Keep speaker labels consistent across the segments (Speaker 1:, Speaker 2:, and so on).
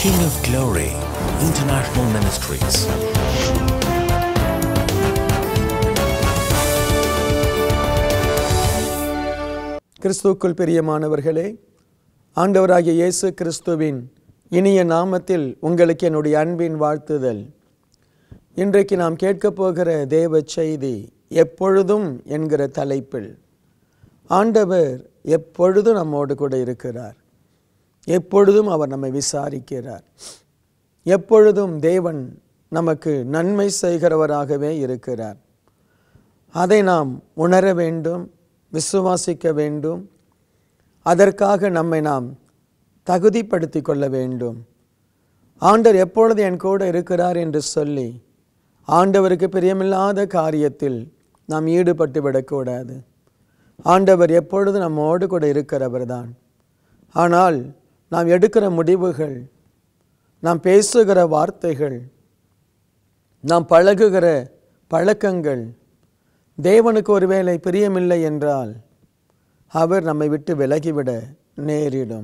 Speaker 1: King of Glory International Ministries.
Speaker 2: கிறிஸ்துவுக்குள் பிரியமானவர்களே ஆண்டவராகிய இயேசு கிறிஸ்துவின் இனிய நாமத்தில் உங்களுக்கு என்னுடைய அன்பின் வாழ்த்துதல் இன்றைக்கு நாம் கேட்கப் போகிற தேவ செய்தி எப்பொழுதும் என்கிற தலைப்பில் ஆண்டவர் எப்பொழுதும் நம்மோடு கூட இருக்கிறார் எப்பொழுதும் அவர் நம்மை விசாரிக்கிறார் எப்பொழுதும் தேவன் நமக்கு நன்மை செய்கிறவராகவே இருக்கிறார் அதை நாம் உணர வேண்டும் விசுவாசிக்க வேண்டும் அதற்காக நம்மை நாம் தகுதிப்படுத்தி கொள்ள வேண்டும் ஆண்டவர் எப்பொழுது என் கூட இருக்கிறார் என்று சொல்லி ஆண்டவருக்கு பிரியமில்லாத காரியத்தில் நாம் ஈடுபட்டு விடக்கூடாது ஆண்டவர் எப்பொழுது நம்மோடு கூட இருக்கிறவர் தான் ஆனால் நாம் எடுக்கிற முடிவுகள் நாம் பேசுகிற வார்த்தைகள் நாம் பழகுகிற பழக்கங்கள் தேவனுக்கு ஒருவேளை பிரியமில்லை என்றால் அவர் நம்மை விட்டு விலகிவிட நேரிடும்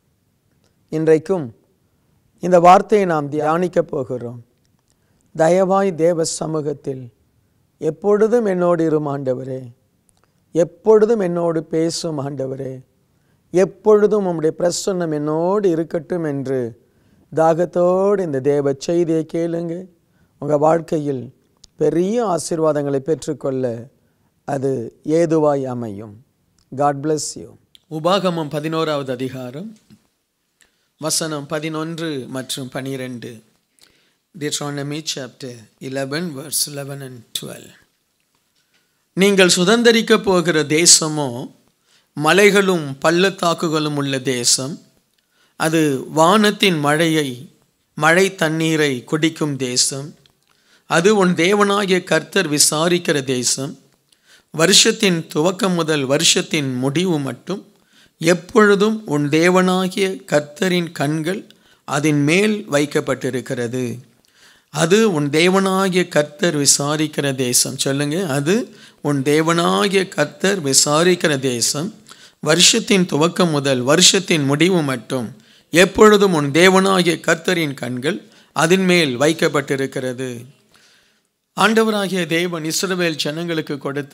Speaker 2: இன்றைக்கும் இந்த வார்த்தையை நாம் தியானிக்கப் போகிறோம் தயவாய் தேவ சமூகத்தில் எப்பொழுதும் என்னோடு இரும் ஆண்டவரே எப்பொழுதும் என்னோடு பேசும் ஆண்டவரே எப்பொழுதும் உம்முடைய பிரசன்னம் என்னோடு இருக்கட்டும் என்று தாகத்தோடு இந்த தேவ செய்தியை கேளுங்க உங்கள் வாழ்க்கையில் பெரிய ஆசீர்வாதங்களை பெற்றுக்கொள்ள அது ஏதுவாய் அமையும் காட் பிளஸ் யூ உபாகமம் பதினோராவது அதிகாரம் வசனம் பதினொன்று மற்றும் பனிரெண்டு Deuteronomy chapter 11 verse 11 and 12 நீங்கள் சுதந்தரிக்கப் போகிற தேசமோ மலைகளும் பள்ளத்தாக்குகளும் உள்ள தேசம் அது வானத்தின் மழையை மழை தண்ணீரை குடிக்கும் தேசம் அது உன் தேவனாகிய கர்த்தர் விசாரிக்கிற தேசம் வருஷத்தின் துவக்கம் முதல் வருஷத்தின் முடிவு மட்டும் எப்பொழுதும் உன் தேவனாகிய கர்த்தரின் கண்கள் அதன் மேல் வைக்கப்பட்டிருக்கிறது அது உன் தேவனாகிய கர்த்தர் விசாரிக்கிற தேசம் சொல்லுங்க அது உன் தேவனாகிய கர்த்தர் விசாரிக்கிற தேசம் வருஷத்தின் துவக்கம் முதல் வருஷத்தின் முடிவு மட்டும் எப்பொழுதும் உன் தேவனாகிய கர்த்தரின் கண்கள் அதன் மேல் வைக்கப்பட்டிருக்கிறது ஆண்டவராகிய தேவன் இஸ்ரவேல் ஜனங்களுக்கு கொடுத்த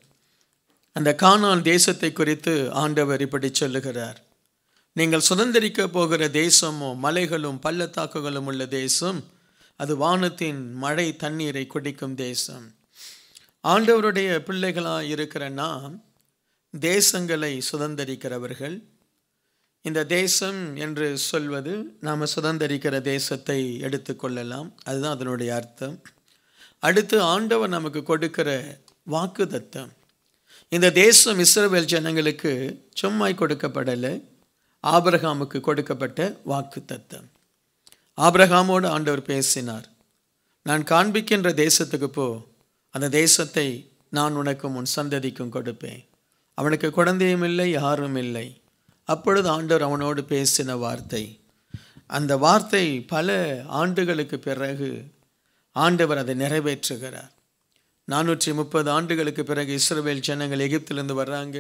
Speaker 2: அந்த கானான் தேசத்தை குறித்து ஆண்டவர் இப்படி சொல்லுகிறார் நீங்கள் சுதந்திரிக்க போகிற தேசமோ மலைகளும் பள்ளத்தாக்குகளும் உள்ள தேசம் அது வானத்தின் மழை தண்ணீரை குடிக்கும் தேசம் ஆண்டவருடைய பிள்ளைகளாக இருக்கிற நாம் தேசங்களை சுதந்திரிக்கிறவர்கள் இந்த தேசம் என்று சொல்வது நாம் சுதந்திரிக்கிற தேசத்தை எடுத்துக்கொள்ளலாம் அதுதான் அதனுடைய அர்த்தம் அடுத்து ஆண்டவர் நமக்கு கொடுக்கிற வாக்கு தத்தம் இந்த தேசம் இஸ்ரவேல் ஜனங்களுக்கு சும்மாய் கொடுக்கப்படலை ஆபிரகாமுக்கு கொடுக்கப்பட்ட வாக்கு தத்தம் ஆபிரகாமோடு ஆண்டவர் பேசினார் நான் காண்பிக்கின்ற தேசத்துக்கு போ அந்த தேசத்தை நான் உனக்கும் உன் சந்ததிக்கும் கொடுப்பேன் அவனுக்கு குழந்தையும் இல்லை யாரும் இல்லை அப்பொழுது ஆண்டவர் அவனோடு பேசின வார்த்தை அந்த வார்த்தை பல ஆண்டுகளுக்கு பிறகு ஆண்டவர் அதை நிறைவேற்றுகிறார் நானூற்றி முப்பது ஆண்டுகளுக்கு பிறகு இஸ்ரவேல் ஜனங்கள் எகிப்திலிருந்து வர்றாங்க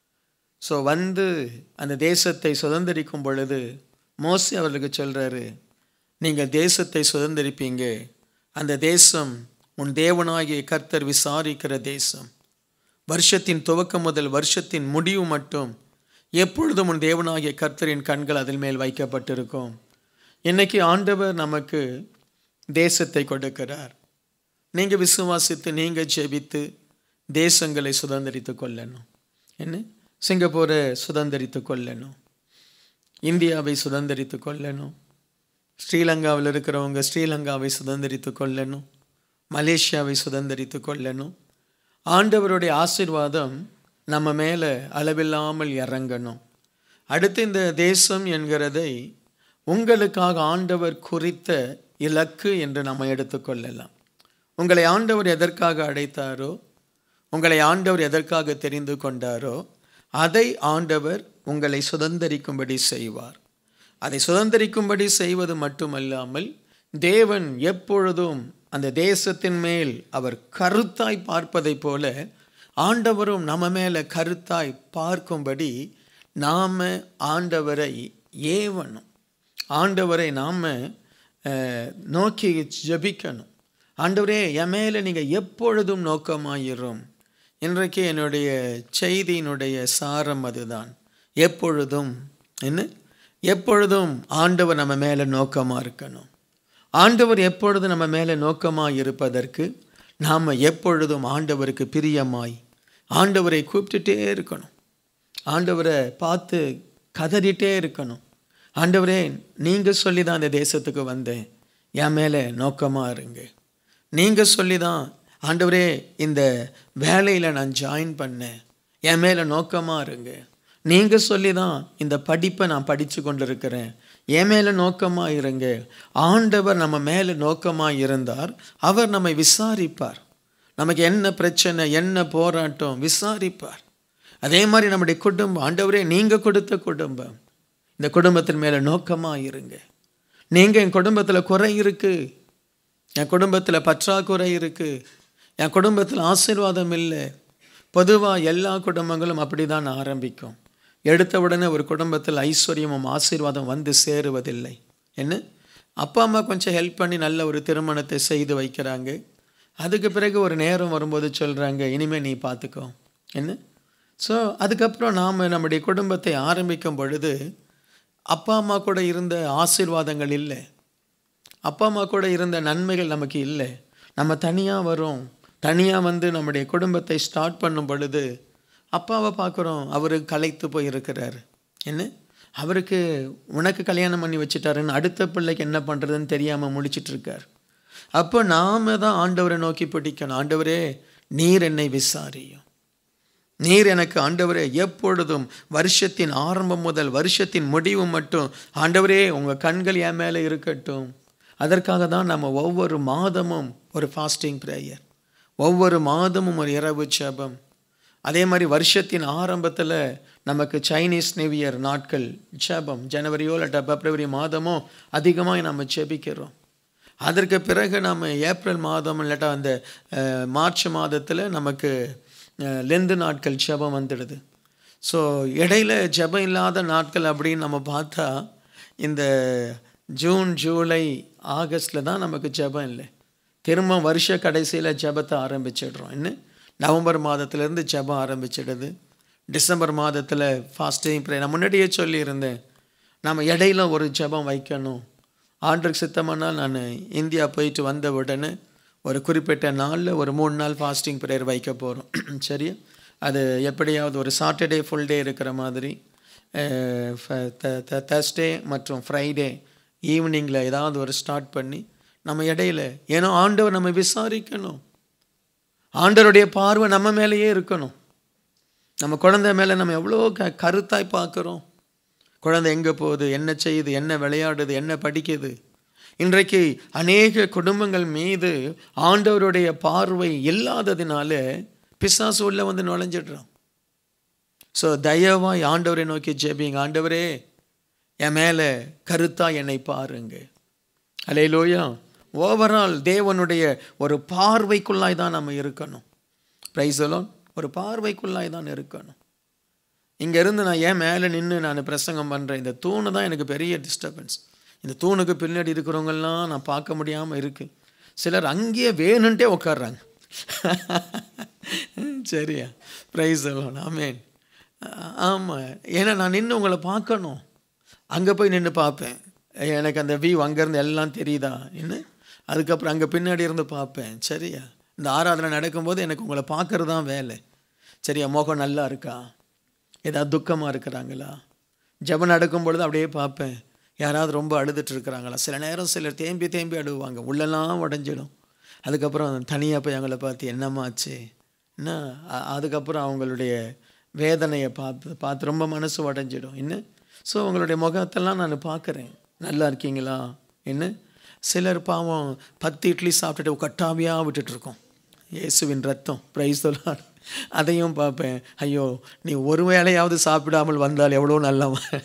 Speaker 2: ஸோ வந்து அந்த தேசத்தை சுதந்திரிக்கும் பொழுது மோசி அவர்களுக்கு சொல்கிறாரு நீங்கள் தேசத்தை சுதந்திரிப்பீங்க அந்த தேசம் உன் தேவனாகிய கர்த்தர் விசாரிக்கிற தேசம் வருஷத்தின் துவக்கம் முதல் வருஷத்தின் முடிவு மட்டும் எப்பொழுதும் உன் தேவனாகிய கர்த்தரின் கண்கள் அதில் மேல் வைக்கப்பட்டிருக்கும் இன்னைக்கு ஆண்டவர் நமக்கு தேசத்தை கொடுக்கிறார் நீங்கள் விசுவாசித்து நீங்கள் ஜெபித்து தேசங்களை சுதந்திரித்து கொள்ளணும் என்ன சிங்கப்பூரை சுதந்திரித்து கொள்ளணும் இந்தியாவை சுதந்திரித்து கொள்ளணும் ஸ்ரீலங்காவில் இருக்கிறவங்க ஸ்ரீலங்காவை சுதந்திரித்து கொள்ளணும் மலேசியாவை சுதந்திரித்து கொள்ளணும் ஆண்டவருடைய ஆசிர்வாதம் நம்ம மேலே அளவில்லாமல் இறங்கணும் அடுத்து இந்த தேசம் என்கிறதை உங்களுக்காக ஆண்டவர் குறித்த இலக்கு என்று நம்ம எடுத்துக்கொள்ளலாம் உங்களை ஆண்டவர் எதற்காக அழைத்தாரோ உங்களை ஆண்டவர் எதற்காக தெரிந்து கொண்டாரோ அதை ஆண்டவர் உங்களை சுதந்திரிக்கும்படி செய்வார் அதை சுதந்திரிக்கும்படி செய்வது மட்டுமல்லாமல் தேவன் எப்பொழுதும் அந்த தேசத்தின் மேல் அவர் கருத்தாய் பார்ப்பதைப் போல ஆண்டவரும் நம்ம மேலே கருத்தாய் பார்க்கும்படி நாம் ஆண்டவரை ஏவணும் ஆண்டவரை நாம் நோக்கி ஜெபிக்கணும் ஆண்டவரே என் மேலே நீங்கள் எப்பொழுதும் நோக்கமாயிரும் இன்றைக்கு என்னுடைய செய்தியினுடைய சாரம் அதுதான் எப்பொழுதும் என்ன எப்பொழுதும் ஆண்டவர் நம்ம மேலே நோக்கமாக இருக்கணும் ஆண்டவர் எப்பொழுதும் நம்ம மேலே நோக்கமாக இருப்பதற்கு நாம் எப்பொழுதும் ஆண்டவருக்கு பிரியமாய் ஆண்டவரை கூப்பிட்டுட்டே இருக்கணும் ஆண்டவரை பார்த்து கதறிட்டே இருக்கணும் ஆண்டவரே நீங்கள் சொல்லி தான் இந்த தேசத்துக்கு வந்தேன் என் மேலே நோக்கமாக இருங்க நீங்கள் சொல்லி தான் ஆண்டவரே இந்த வேலையில் நான் ஜாயின் பண்ணேன் என் மேலே நோக்கமாக இருங்க நீங்கள் சொல்லி தான் இந்த படிப்பை நான் படித்து கொண்டு இருக்கிறேன் என் மேலே நோக்கமாக இருங்க ஆண்டவர் நம்ம மேலே நோக்கமாக இருந்தார் அவர் நம்மை விசாரிப்பார் நமக்கு என்ன பிரச்சனை என்ன போராட்டம் விசாரிப்பார் அதே மாதிரி நம்முடைய குடும்பம் ஆண்டவரே நீங்கள் கொடுத்த குடும்பம் இந்த குடும்பத்தின் மேலே நோக்கமாக இருங்க நீங்கள் என் குடும்பத்தில் குறை இருக்குது என் குடும்பத்தில் பற்றாக்குறை இருக்குது என் குடும்பத்தில் ஆசீர்வாதம் இல்லை பொதுவாக எல்லா குடும்பங்களும் அப்படி தான் ஆரம்பிக்கும் எடுத்த உடனே ஒரு குடும்பத்தில் ஐஸ்வர்யமும் ஆசீர்வாதம் வந்து சேருவதில்லை என்ன அப்பா அம்மா கொஞ்சம் ஹெல்ப் பண்ணி நல்ல ஒரு திருமணத்தை செய்து வைக்கிறாங்க அதுக்கு பிறகு ஒரு நேரம் வரும்போது சொல்கிறாங்க இனிமேல் நீ பார்த்துக்கோ என்ன ஸோ அதுக்கப்புறம் நாம் நம்முடைய குடும்பத்தை ஆரம்பிக்கும் பொழுது அப்பா அம்மா கூட இருந்த ஆசீர்வாதங்கள் இல்லை அப்பா அம்மா கூட இருந்த நன்மைகள் நமக்கு இல்லை நம்ம தனியாக வரோம் தனியாக வந்து நம்முடைய குடும்பத்தை ஸ்டார்ட் பண்ணும் பொழுது அப்பாவை பார்க்குறோம் அவர் களைத்து போயிருக்கிறார் என்ன அவருக்கு உனக்கு கல்யாணம் பண்ணி வச்சுட்டாருன்னு அடுத்த பிள்ளைக்கு என்ன பண்ணுறதுன்னு தெரியாமல் முடிச்சிட்டு இருக்கார் அப்போ நாம தான் ஆண்டவரை நோக்கி பிடிக்கணும் ஆண்டவரே நீர் என்னை விசாரியும் நீர் எனக்கு ஆண்டவரே எப்பொழுதும் வருஷத்தின் ஆரம்பம் முதல் வருஷத்தின் முடிவு மட்டும் ஆண்டவரே உங்கள் கண்கள் என் மேலே இருக்கட்டும் அதற்காக தான் நம்ம ஒவ்வொரு மாதமும் ஒரு ஃபாஸ்டிங் ப்ரேயர் ஒவ்வொரு மாதமும் ஒரு இரவு ஜெபம் அதே மாதிரி வருஷத்தின் ஆரம்பத்தில் நமக்கு சைனீஸ் நியூ இயர் நாட்கள் ஜெபம் ஜனவரியோ இல்லாட்டா பிப்ரவரி மாதமோ அதிகமாக நம்ம ஜெபிக்கிறோம் அதற்கு பிறகு நம்ம ஏப்ரல் மாதம் இல்லாட்டா அந்த அஹ், மார்ச் மாதத்தில் நமக்கு அஹ், லெந்து நாட்கள் ஜெபம் வந்துடுது ஸோ இடையில ஜெபம் இல்லாத நாட்கள் அப்படின்னு நம்ம பார்த்தா இந்த ஜூன் ஜூலை ஆகஸ்டில் தான் நமக்கு ஜெபம் இல்லை திரும்ப வருஷ கடைசியில் ஜெபத்தை ஆரம்பிச்சிடுறோம் என்ன நவம்பர் மாதத்துலேருந்து ஜெபம் ஆரம்பிச்சிடுது டிசம்பர் மாதத்தில் ஃபாஸ்டிங் ப்ரே நான் முன்னாடியே சொல்லியிருந்தேன் நம்ம இடையில ஒரு ஜெபம் வைக்கணும் ஆண்டுக்கு சித்தமானால் நான் இந்தியா போயிட்டு வந்த உடனே ஒரு குறிப்பிட்ட நாளில் ஒரு மூணு நாள் ஃபாஸ்டிங் ப்ரேயர் வைக்க போகிறோம் சரியா அது எப்படியாவது ஒரு சாட்டர்டே ஃபுல் டே இருக்கிற மாதிரி தேர்ஸ்டே மற்றும் ஃப்ரைடே ஈவினிங்கில் ஏதாவது ஒரு ஸ்டார்ட் பண்ணி நம்ம இடையில ஏன்னா ஆண்டவர் நம்ம விசாரிக்கணும் ஆண்டவருடைய பார்வை நம்ம மேலேயே இருக்கணும் நம்ம குழந்தை மேலே நம்ம எவ்வளோ க கருத்தாய் பார்க்குறோம் குழந்தை எங்கே போகுது என்ன செய்யுது என்ன விளையாடுது என்ன படிக்குது இன்றைக்கு அநேக குடும்பங்கள் மீது ஆண்டவருடைய பார்வை இல்லாததினால பிசாசு உள்ள வந்து நுழைஞ்சிடுறோம் ஸோ தயவாய் ஆண்டவரை நோக்கி ஜெபிங்க ஆண்டவரே என் மேலே கருத்தா என்னை பாருங்க அலையிலோயா ஓவரால் தேவனுடைய ஒரு பார்வைக்குள்ளாய் தான் நம்ம இருக்கணும் பிரைசலோன் ஒரு பார்வைக்குள்ளாய் தான் இருக்கணும் இங்கேருந்து நான் ஏன் மேலே நின்று நான் பிரசங்கம் பண்ணுறேன் இந்த தூணு தான் எனக்கு பெரிய டிஸ்டர்பன்ஸ் இந்த தூணுக்கு பின்னாடி இருக்கிறவங்கெல்லாம் நான் பார்க்க முடியாமல் இருக்குது சிலர் அங்கேயே வேணுன்ட்டே உட்காடுறாங்க சரியா ப்ரைஸ் ஆமேன் ஆமாம் ஏன்னா நான் நின்று உங்களை பார்க்கணும் அங்கே போய் நின்று பார்ப்பேன் எனக்கு அந்த வியூ அங்கேருந்து எல்லாம் தெரியுதா என்ன அதுக்கப்புறம் அங்கே பின்னாடி இருந்து பார்ப்பேன் சரியா இந்த ஆராதனை நடக்கும்போது எனக்கு உங்களை பார்க்கறது தான் வேலை சரியா முகம் நல்லா இருக்கா ஏதாவது துக்கமாக இருக்கிறாங்களா ஜெபம் நடக்கும் பொழுது அப்படியே பார்ப்பேன் யாராவது ரொம்ப அழுதுட்டு இருக்கிறாங்களா சில நேரம் சிலர் தேம்பி தேம்பி அழுவாங்க உள்ளெல்லாம் உடஞ்சிடும் அதுக்கப்புறம் தனியாக போய் அவங்கள பார்த்து என்னம்மாச்சு என்ன அ- அதுக்கப்புறம் அவங்களுடைய வேதனையை பார்த்து பார்த்து ரொம்ப மனசு உடஞ்சிடும் என்ன ஸோ உங்களுடைய முகத்தெல்லாம் நான் பார்க்குறேன் நல்லா இருக்கீங்களா என்ன சிலர் பாவம் பத்து இட்லி சாப்பிட்டுட்டு கட்டாவியாக விட்டுட்ருக்கோம் இயேசுவின் ரத்தம் பிரைஸ் சொல்லார் அதையும் பார்ப்பேன் ஐயோ நீ ஒரு வேளையாவது சாப்பிடாமல் வந்தால் எவ்வளோ நல்லவன்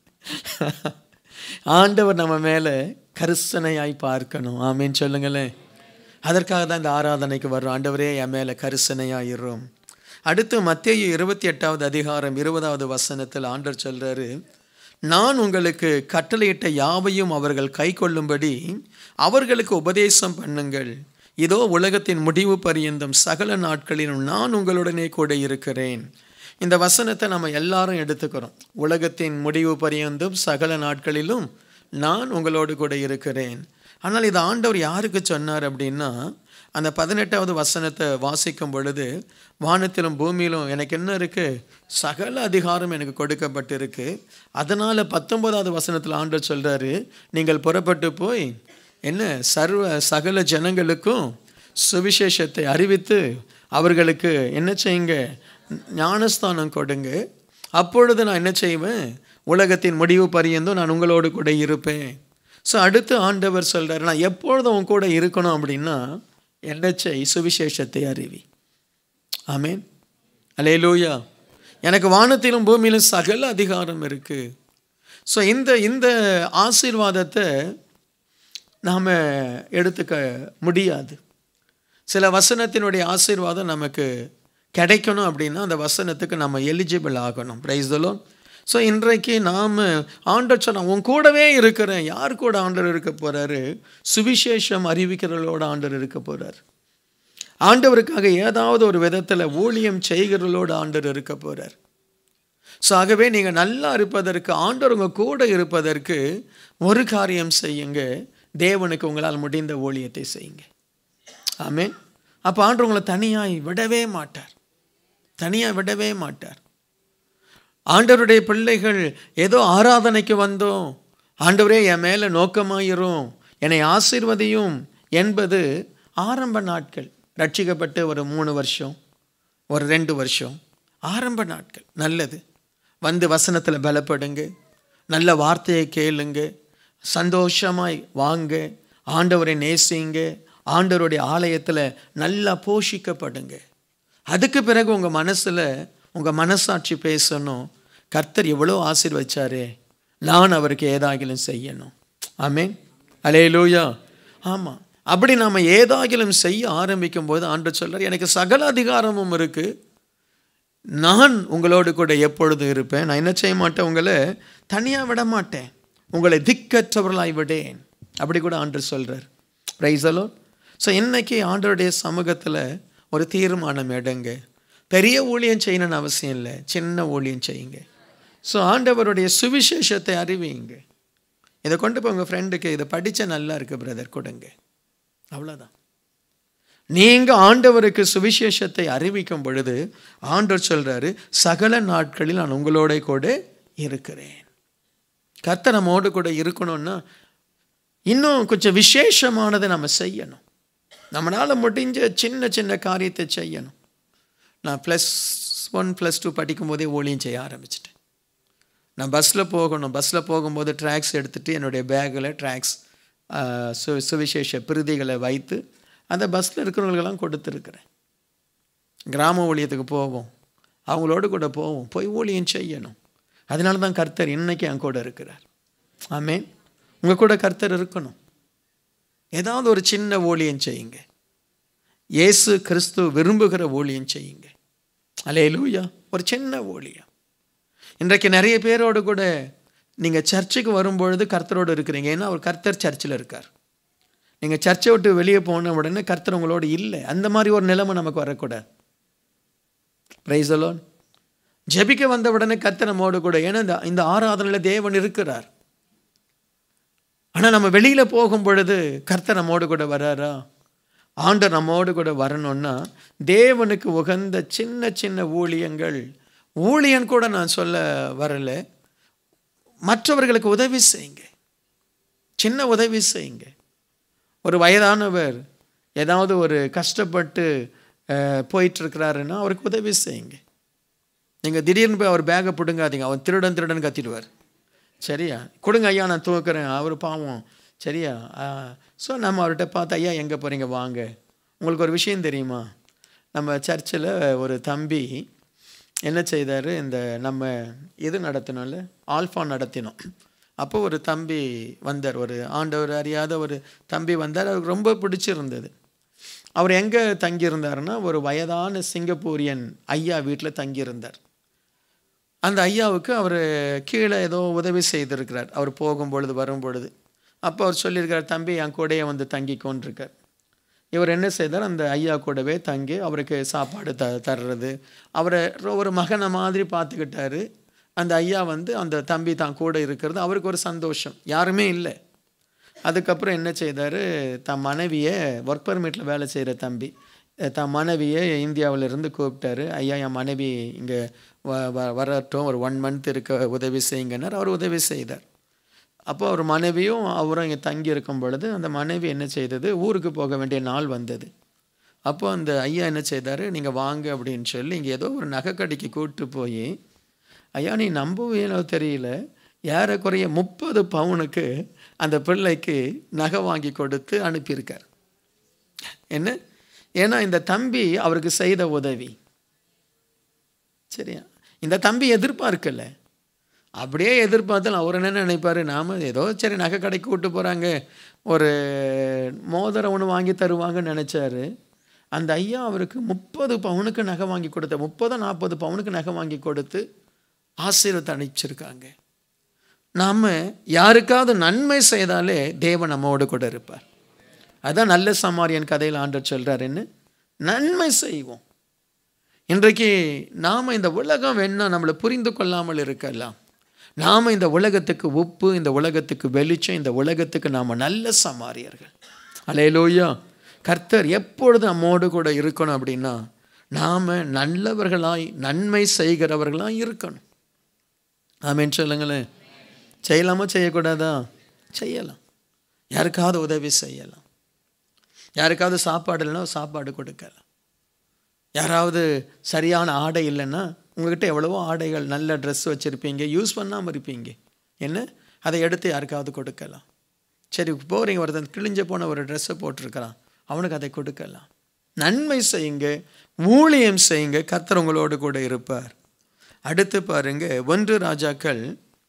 Speaker 2: ஆண்டவர் நம்ம மேலே கரிசனையாய் பார்க்கணும் ஆமேன்னு சொல்லுங்களேன் அதற்காக தான் இந்த ஆராதனைக்கு வர்றோம் ஆண்டவரே என் மேலே கரிசனையாயிரும் அடுத்து மத்தேயு இருபத்தி எட்டாவது அதிகாரம் இருபதாவது வசனத்தில் ஆண்டவர் சொல்றாரு நான் உங்களுக்கு கட்டளையிட்ட யாவையும் அவர்கள் கை கொள்ளும்படி அவர்களுக்கு உபதேசம் பண்ணுங்கள் இதோ உலகத்தின் முடிவு பரியந்தம் சகல நாட்களிலும் நான் உங்களுடனே கூட இருக்கிறேன் இந்த வசனத்தை நம்ம எல்லாரும் எடுத்துக்கிறோம் உலகத்தின் முடிவு பரியந்தும் சகல நாட்களிலும் நான் உங்களோடு கூட இருக்கிறேன் ஆனால் இது ஆண்டவர் யாருக்கு சொன்னார் அப்படின்னா அந்த பதினெட்டாவது வசனத்தை வாசிக்கும் பொழுது வானத்திலும் பூமியிலும் எனக்கு என்ன இருக்குது சகல அதிகாரம் எனக்கு கொடுக்கப்பட்டிருக்கு அதனால் பத்தொன்பதாவது வசனத்தில் ஆண்டவர் சொல்கிறாரு நீங்கள் புறப்பட்டு போய் என்ன சர்வ சகல ஜனங்களுக்கும் சுவிசேஷத்தை அறிவித்து அவர்களுக்கு என்ன செய்யுங்க ஞானஸ்தானம் கொடுங்க அப்பொழுது நான் என்ன செய்வேன் உலகத்தின் முடிவு பரியந்தும் நான் உங்களோடு கூட இருப்பேன் ஸோ அடுத்து ஆண்டவர் சொல்கிறார் நான் எப்பொழுதும் உன் கூட இருக்கணும் அப்படின்னா என்ன செய் சுவிசேஷத்தை அறிவி ஆமேன் அலேலூயா எனக்கு வானத்திலும் பூமியிலும் சகல அதிகாரம் இருக்குது ஸோ இந்த இந்த ஆசீர்வாதத்தை நாம் எடுத்துக்க முடியாது சில வசனத்தினுடைய ஆசீர்வாதம் நமக்கு கிடைக்கணும் அப்படின்னா அந்த வசனத்துக்கு நம்ம எலிஜிபிள் ஆகணும் ப்ரைஸ் தலோன் ஸோ இன்றைக்கு நாம் ஆண்டர் சொன்ன உன் கூடவே இருக்கிறேன் யார் கூட ஆண்டர் இருக்க போகிறாரு சுவிசேஷம் அறிவிக்கிறவர்களோட ஆண்டர் இருக்க போகிறார் ஆண்டவருக்காக ஏதாவது ஒரு விதத்தில் ஊழியம் செய்கிறவர்களோடு ஆண்டர் இருக்க போகிறார் ஸோ ஆகவே நீங்கள் நல்லா இருப்பதற்கு ஆண்டவர் உங்கள் கூட இருப்பதற்கு ஒரு காரியம் செய்யுங்க தேவனுக்கு உங்களால் முடிந்த ஊழியத்தை செய்யுங்க ஆமே அப்போ ஆண்டு உங்களை தனியாய் விடவே மாட்டார் தனியாக விடவே மாட்டார் ஆண்டவருடைய பிள்ளைகள் ஏதோ ஆராதனைக்கு வந்தோம் ஆண்டவரே என் மேலே நோக்கமாயிரும் என்னை ஆசீர்வதியும் என்பது ஆரம்ப நாட்கள் ரட்சிக்கப்பட்டு ஒரு மூணு வருஷம் ஒரு ரெண்டு வருஷம் ஆரம்ப நாட்கள் நல்லது வந்து வசனத்தில் பலப்படுங்க நல்ல வார்த்தையை கேளுங்க சந்தோஷமாய் வாங்க ஆண்டவரை நேசிங்க ஆண்டவருடைய ஆலயத்தில் நல்லா போஷிக்கப்படுங்க அதுக்கு பிறகு உங்கள் மனசில் உங்கள் மனசாட்சி பேசணும் கர்த்தர் எவ்வளோ ஆசீர்வச்சாரே நான் அவருக்கு ஏதாகிலும் செய்யணும் ஆமேன் அலே லூயா ஆமாம் அப்படி நாம் ஏதாகிலும் செய்ய ஆரம்பிக்கும் போது ஆண்டு சொல்கிறார் எனக்கு சகல அதிகாரமும் இருக்குது நான் உங்களோடு கூட எப்பொழுதும் இருப்பேன் நான் என்ன செய்ய மாட்டேன் உங்களை தனியாக விட மாட்டேன் உங்களை திக்கற்றவர்களாய் விடேன் அப்படி கூட ஆண்டு சொல்கிறார் ரைசலோ ஸோ இன்னைக்கு ஆண்டருடைய சமூகத்தில் ஒரு தீர்மானம் எடுங்க பெரிய ஊழியம் செய்யணும்னு அவசியம் இல்லை சின்ன ஊழியம் செய்யுங்க ஸோ ஆண்டவருடைய சுவிசேஷத்தை அறிவிங்க இதை கொண்டு போய் உங்கள் ஃப்ரெண்டுக்கு இதை படித்தா நல்லா இருக்குது பிரதர் கொடுங்க அவ்வளோதான் நீங்கள் ஆண்டவருக்கு சுவிசேஷத்தை அறிவிக்கும் பொழுது ஆண்டவர் சொல்கிறாரு சகல நாட்களில் நான் உங்களோட கூட இருக்கிறேன் கர்த்தர் நம்மோடு கூட இருக்கணும்னா இன்னும் கொஞ்சம் விசேஷமானதை நம்ம செய்யணும் நம்மளால் முடிஞ்ச சின்ன சின்ன காரியத்தை செய்யணும் நான் ப்ளஸ் ஒன் ப்ளஸ் டூ படிக்கும்போதே ஊழியம் செய்ய ஆரம்பிச்சிட்டேன் நான் பஸ்ஸில் போகணும் பஸ்ஸில் போகும்போது ட்ராக்ஸ் எடுத்துகிட்டு என்னுடைய பேக்கில் ட்ராக்ஸ் சு சுவிசேஷ பிரதிகளை வைத்து அந்த பஸ்ஸில் இருக்கிறவங்களுக்கெல்லாம் கொடுத்துருக்குறேன் கிராம ஊழியத்துக்கு போவோம் அவங்களோடு கூட போவோம் போய் ஊழியம் செய்யணும் அதனால தான் கர்த்தர் இன்னைக்கு என் கூட இருக்கிறார் ஆமேன் உங்கள் கூட கர்த்தர் இருக்கணும் ஏதாவது ஒரு சின்ன ஊழியம் செய்யுங்க இயேசு கிறிஸ்து விரும்புகிற ஊழியம் செய்யுங்க அலே லூயா ஒரு சின்ன ஊழியம் இன்றைக்கு நிறைய பேரோடு கூட நீங்கள் சர்ச்சுக்கு வரும்பொழுது கர்த்தரோடு இருக்கிறீங்க ஏன்னா அவர் கர்த்தர் சர்ச்சில் இருக்கார் நீங்கள் சர்ச்சை விட்டு வெளியே போன உடனே கர்த்தர் உங்களோடு இல்லை அந்த மாதிரி ஒரு நிலைமை நமக்கு வரக்கூடாது ப்ரைஸ் அலோன் ஜெபிக்க வந்த உடனே கர்த்தர் நம்மோடு கூட ஏன்னா இந்த இந்த ஆராதனையில் தேவன் இருக்கிறார் ஆனால் நம்ம வெளியில் போகும் பொழுது கர்த்தர் நம்மோடு கூட வராரா ஆண்டர் நம்மோடு கூட வரணும்னா தேவனுக்கு உகந்த சின்ன சின்ன ஊழியங்கள் ஊழியன் கூட நான் சொல்ல வரல மற்றவர்களுக்கு உதவி செய்யுங்க சின்ன உதவி செய்யுங்க ஒரு வயதானவர் ஏதாவது ஒரு கஷ்டப்பட்டு போயிட்டுருக்கிறாருன்னா அவருக்கு உதவி செய்யுங்க நீங்கள் திடீர்னு போய் அவர் பேக்கை பிடுங்காதீங்க அவர் திருடன் திருடன் கத்திடுவார் சரியா கொடுங்க ஐயா நான் தூக்குறேன் அவர் பாவம் சரியா ஸோ நம்ம அவர்கிட்ட பார்த்து ஐயா எங்கே போகிறீங்க வாங்க உங்களுக்கு ஒரு விஷயம் தெரியுமா நம்ம சர்ச்சில் ஒரு தம்பி என்ன செய்தார் இந்த நம்ம இது நடத்தினோம்ல ஆல்ஃபா நடத்தினோம் அப்போ ஒரு தம்பி வந்தார் ஒரு ஆண்டவர் அறியாத ஒரு தம்பி வந்தார் அவருக்கு ரொம்ப பிடிச்சிருந்தது அவர் எங்கே தங்கியிருந்தாருன்னா ஒரு வயதான சிங்கப்பூரியன் ஐயா வீட்டில் தங்கியிருந்தார் அந்த ஐயாவுக்கு அவர் கீழே ஏதோ உதவி செய்திருக்கிறார் அவர் போகும் பொழுது வரும் பொழுது அப்போ அவர் சொல்லியிருக்கார் தம்பி என் கூடயே வந்து தங்கி கொண்டிருக்கார் இவர் என்ன செய்தார் அந்த ஐயா கூடவே தங்கி அவருக்கு சாப்பாடு த தர்றது அவரை ஒரு மகனை மாதிரி பார்த்துக்கிட்டாரு அந்த ஐயா வந்து அந்த தம்பி தான் கூட இருக்கிறது அவருக்கு ஒரு சந்தோஷம் யாருமே இல்லை அதுக்கப்புறம் என்ன செய்தார் தன் மனைவியை ஒர்க் பர்மிட்டில் வேலை செய்கிற தம்பி அஹ் தன் மனைவியை இந்தியாவிலிருந்து கூப்பிட்டாரு ஐயா என் மனைவி இங்கே வ வ- வரட்டும் ஒரு ஒன் மந்த் இருக்க உதவி செய்யுங்கன்னார் அவர் உதவி செய்தார் அப்போ அவர் மனைவியும் அவரும் இங்கே தங்கி இருக்கும் பொழுது அந்த மனைவி என்ன செய்தது ஊருக்கு போக வேண்டிய நாள் வந்தது அப்போ அந்த ஐயா என்ன செய்தார் நீங்கள் வாங்க அப்படின்னு சொல்லி இங்கே ஏதோ ஒரு நகைக்கடைக்கு கூப்பிட்டு போய் ஐயா நீ நம்புவீனோ தெரியல ஏறக்குறைய முப்பது பவுனுக்கு அந்த பிள்ளைக்கு நகை வாங்கி கொடுத்து அனுப்பியிருக்கார் என்ன ஏன்னா இந்த தம்பி அவருக்கு செய்த உதவி சரியா இந்த தம்பி எதிர்பார்க்கல அப்படியே எதிர்பார்த்தாலும் அவர் என்ன நினைப்பாரு நாம ஏதோ சரி நகை கடைக்கு கூட்டு போகிறாங்க ஒரு மோதிரம் ஒன்று வாங்கி தருவாங்கன்னு நினச்சாரு அந்த ஐயா அவருக்கு முப்பது பவுனுக்கு நகை வாங்கி கொடுத்த முப்பது நாற்பது பவுனுக்கு நகை வாங்கி கொடுத்து ஆசீர்வத்தை அனுப்பிச்சிருக்காங்க நாம் யாருக்காவது நன்மை செய்தாலே தேவன் நம்மோடு கூட இருப்பார் அதான் நல்ல சமாரியன் கதையில் ஆண்டர் சொல்றார் என்ன நன்மை செய்வோம் இன்றைக்கு நாம் இந்த உலகம் வேணா நம்மளை புரிந்து கொள்ளாமல் இருக்கலாம் நாம் இந்த உலகத்துக்கு உப்பு இந்த உலகத்துக்கு வெளிச்சம் இந்த உலகத்துக்கு நாம் நல்ல சமாரியர்கள் அலையலோயா கர்த்தர் எப்பொழுது நம்மோடு கூட இருக்கணும் அப்படின்னா நாம் நல்லவர்களாய் நன்மை செய்கிறவர்களாய் இருக்கணும் ஆமேன்னு சொல்லுங்களேன் செய்யலாமா செய்யக்கூடாதா செய்யலாம் யாருக்காவது உதவி செய்யலாம் யாருக்காவது சாப்பாடு இல்லைன்னா சாப்பாடு கொடுக்கலாம் யாராவது சரியான ஆடை இல்லைன்னா உங்ககிட்ட எவ்வளவோ ஆடைகள் நல்ல ட்ரெஸ் வச்சுருப்பீங்க யூஸ் பண்ணாமல் இருப்பீங்க என்ன அதை எடுத்து யாருக்காவது கொடுக்கலாம் சரி போகிறீங்க ஒருத்தன் கிழிஞ்ச போன ஒரு ட்ரெஸ்ஸை போட்டிருக்கிறான் அவனுக்கு அதை கொடுக்கலாம் நன்மை செய்யுங்க ஊழியம் செய்யுங்க கர்த்தர் உங்களோடு கூட இருப்பார் அடுத்து பாருங்க ஒன்று ராஜாக்கள்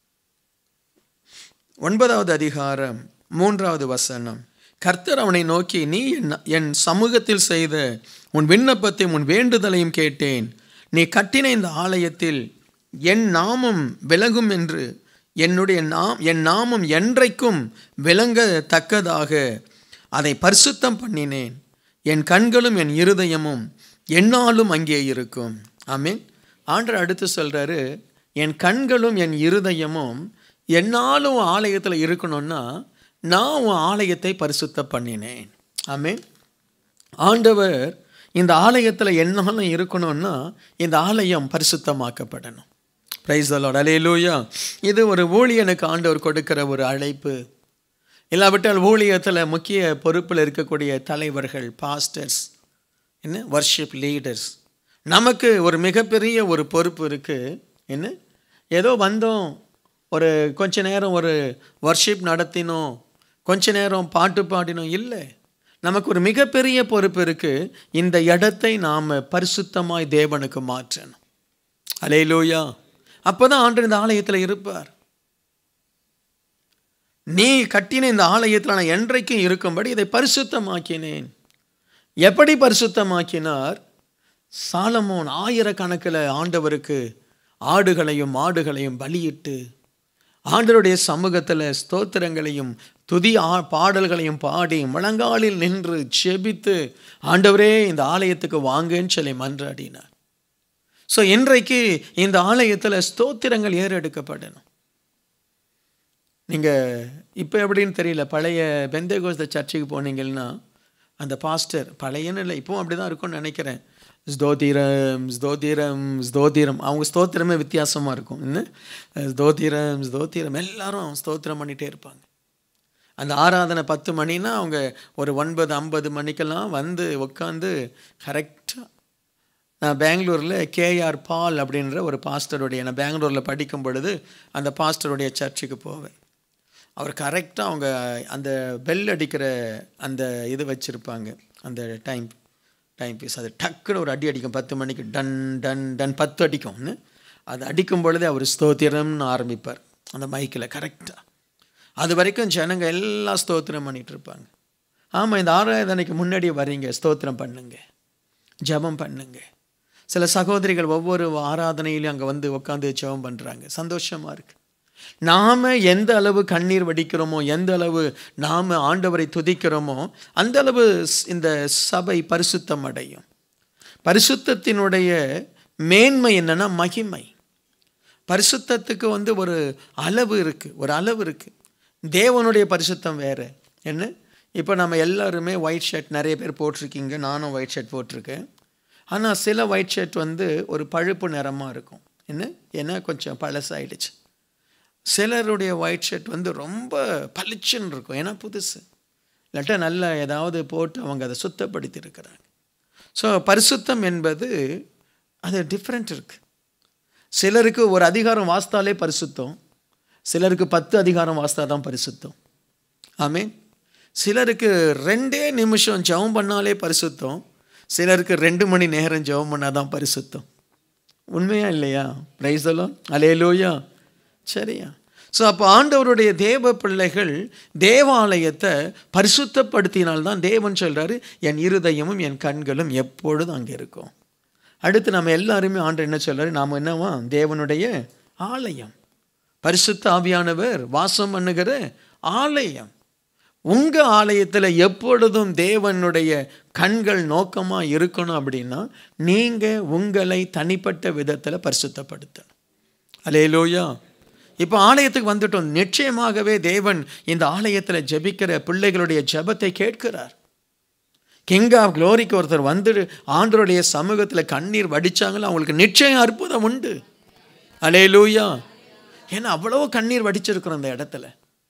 Speaker 2: ஒன்பதாவது அதிகாரம் மூன்றாவது வசனம் கர்த்தர் அவனை நோக்கி நீ என் என் சமூகத்தில் செய்த உன் விண்ணப்பத்தையும் உன் வேண்டுதலையும் கேட்டேன் நீ கட்டின இந்த ஆலயத்தில் என் நாமம் விளங்கும் என்று என்னுடைய நாம் என் நாமம் என்றைக்கும் விளங்கத்தக்கதாக அதை பரிசுத்தம் பண்ணினேன் என் கண்களும் என் இருதயமும் என்னாலும் அங்கே இருக்கும் ஆமீன் ஆண்டர் அடுத்து சொல்கிறாரு என் கண்களும் என் இருதயமும் என்னாலும் உன் ஆலயத்தில் இருக்கணும்னா நான் உன் ஆலயத்தை பரிசுத்த பண்ணினேன் ஆமீன் ஆண்டவர் இந்த ஆலயத்தில் என்னாலும் இருக்கணும்னா இந்த ஆலயம் பரிசுத்தமாக்கப்படணும் பிரைஸ் அலோட் அலையலூயா இது ஒரு ஊழியனுக்கு ஆண்டவர் கொடுக்கிற ஒரு அழைப்பு இல்லாவிட்டால் ஊழியத்தில் முக்கிய பொறுப்பில் இருக்கக்கூடிய தலைவர்கள் பாஸ்டர்ஸ் என்ன வர்ஷிப் லீடர்ஸ் நமக்கு ஒரு மிகப்பெரிய ஒரு பொறுப்பு இருக்குது என்ன ஏதோ வந்தோம் ஒரு கொஞ்ச நேரம் ஒரு வர்ஷிப் நடத்தினோம் கொஞ்ச நேரம் பாட்டு பாடினோம் இல்லை நமக்கு ஒரு மிகப்பெரிய பொறுப்பு இருக்குது இந்த இடத்தை நாம் பரிசுத்தமாய் தேவனுக்கு மாற்றணும் அலையிலூயா அப்போ தான் ஆண்டு இந்த ஆலயத்தில் இருப்பார் நீ கட்டின இந்த ஆலயத்தில் நான் என்றைக்கும் இருக்கும்படி இதை பரிசுத்தமாக்கினேன் எப்படி பரிசுத்தமாக்கினார் சாலமோன் ஆயிரக்கணக்கில் ஆண்டவருக்கு ஆடுகளையும் மாடுகளையும் பலியிட்டு ஆண்டவருடைய சமூகத்தில் ஸ்தோத்திரங்களையும் துதி ஆ பாடல்களையும் பாடி முழங்காலில் நின்று செபித்து ஆண்டவரே இந்த ஆலயத்துக்கு வாங்கன்னு சொல்லி மன்றாடினார் ஸோ இன்றைக்கு இந்த ஆலயத்தில் ஸ்தோத்திரங்கள் ஏறெடுக்கப்படணும் நீங்கள் இப்போ எப்படின்னு தெரியல பழைய பெந்தேகோஸ்த சர்ச்சுக்கு போனீங்கன்னா அந்த பாஸ்டர் பழையன்னு இல்லை இப்போவும் அப்படி தான் இருக்கும்னு நினைக்கிறேன் ஸ்தோத்திரம் ஸ்தோத்திரம் ஸ்தோத்திரம் அவங்க ஸ்தோத்திரமே வித்தியாசமாக இருக்கும் என்ன ஸ்தோத்திரம் ஸ்தோத்திரம் எல்லாரும் ஸ்தோத்திரம் பண்ணிகிட்டே இருப்பாங்க அந்த ஆராதனை பத்து மணினா அவங்க ஒரு ஒன்பது ஐம்பது மணிக்கெல்லாம் வந்து உட்காந்து கரெக்டாக நான் பெங்களூரில் கேஆர் பால் அப்படின்ற ஒரு பாஸ்டருடைய நான் பெங்களூரில் படிக்கும் பொழுது அந்த பாஸ்டருடைய சர்ச்சுக்கு போவேன் அவர் கரெக்டாக அவங்க அந்த பெல் அடிக்கிற அந்த இது வச்சுருப்பாங்க அந்த டைம் டைம் பீஸ் அது டக்குன்னு ஒரு அடி அடிக்கும் பத்து மணிக்கு டன் டன் டன் பத்து அடிக்கும்னு அது அடிக்கும் பொழுதே அவர் ஸ்தோத்திரம்னு ஆரம்பிப்பார் அந்த மைக்கில் கரெக்டாக அது வரைக்கும் ஜனங்க எல்லாம் ஸ்தோத்திரம் பண்ணிகிட்டு இருப்பாங்க ஆமாம் இந்த ஆராதனைக்கு முன்னாடி வரீங்க ஸ்தோத்திரம் பண்ணுங்க ஜபம் பண்ணுங்க சில சகோதரிகள் ஒவ்வொரு ஆராதனையிலும் அங்கே வந்து உட்காந்து ஜெபம் பண்ணுறாங்க சந்தோஷமாக இருக்கு நாம் எந்த அளவு கண்ணீர் வடிக்கிறோமோ எந்த அளவு நாம் ஆண்டவரை துதிக்கிறோமோ அந்த அளவு ஸ்- இந்த சபை பரிசுத்தம் அடையும் பரிசுத்தத்தினுடைய மேன்மை என்னன்னா மகிமை பரிசுத்தத்துக்கு வந்து ஒரு அளவு இருக்குது ஒரு அளவு இருக்குது தேவனுடைய பரிசுத்தம் வேறு என்ன இப்போ நம்ம எல்லாருமே ஒயிட் ஷர்ட் நிறைய பேர் போட்டிருக்கீங்க நானும் ஒயிட் ஷர்ட் போட்டிருக்கேன் ஆனால் சில ஒயிட் ஷர்ட் வந்து ஒரு பழுப்பு நிறமாக இருக்கும் என்ன ஏன்னா கொஞ்சம் பழசாயிடுச்சு சிலருடைய ஒயிட் ஷர்ட் வந்து ரொம்ப பளிச்சுன்னு இருக்கும் ஏன்னா புதுசு இல்லாட்டா நல்லா ஏதாவது போட்டு அவங்க அதை சுத்தப்படுத்தி இருக்கிறாங்க ஸோ பரிசுத்தம் என்பது அது டிஃப்ரெண்ட் இருக்குது சிலருக்கு ஒரு அதிகாரம் வாஸ்தாலே பரிசுத்தம் சிலருக்கு பத்து அதிகாரம் வாஸ்தா தான் பரிசுத்தம் ஆமென் சிலருக்கு ரெண்டே நிமிஷம் ஜெபம் பண்ணாலே பரிசுத்தம் சிலருக்கு ரெண்டு மணி நேரம் ஜெபம் பண்ணால் தான் பரிசுத்தம் உண்மையா இல்லையா பிரைசலாம் அலேலோயா சரியா ஸோ அப்போ ஆண்டவருடைய தேவ பிள்ளைகள் தேவாலயத்தை பரிசுத்தப்படுத்தினால்தான் தேவன் சொல்றாரு என் இருதயமும் என் கண்களும் எப்பொழுதும் அங்கே இருக்கும் அடுத்து நம்ம எல்லாருமே ஆண்டு என்ன சொல்றாரு நாம் என்னவா தேவனுடைய ஆலயம் பரிசுத்த ஆவியானவர் வாசம் பண்ணுகிற ஆலயம் உங்க ஆலயத்தில் எப்பொழுதும் தேவனுடைய கண்கள் நோக்கமாக இருக்கணும் அப்படின்னா நீங்க உங்களை தனிப்பட்ட விதத்தில் பரிசுத்தப்படுத்தணும் அலேலோயா இப்போ ஆலயத்துக்கு வந்துட்டோம் நிச்சயமாகவே தேவன் இந்த ஆலயத்தில் ஜெபிக்கிற பிள்ளைகளுடைய ஜெபத்தை கேட்கிறார் கிங் ஆஃப் க்ளோரிக்கு ஒருத்தர் வந்து ஆண்டருடைய சமூகத்தில் கண்ணீர் வடிச்சாங்களோ அவங்களுக்கு நிச்சயம் அற்புதம் உண்டு அலேலூயா ஏன்னா அவ்வளோ கண்ணீர் வடிச்சிருக்கிறோம் அந்த இடத்துல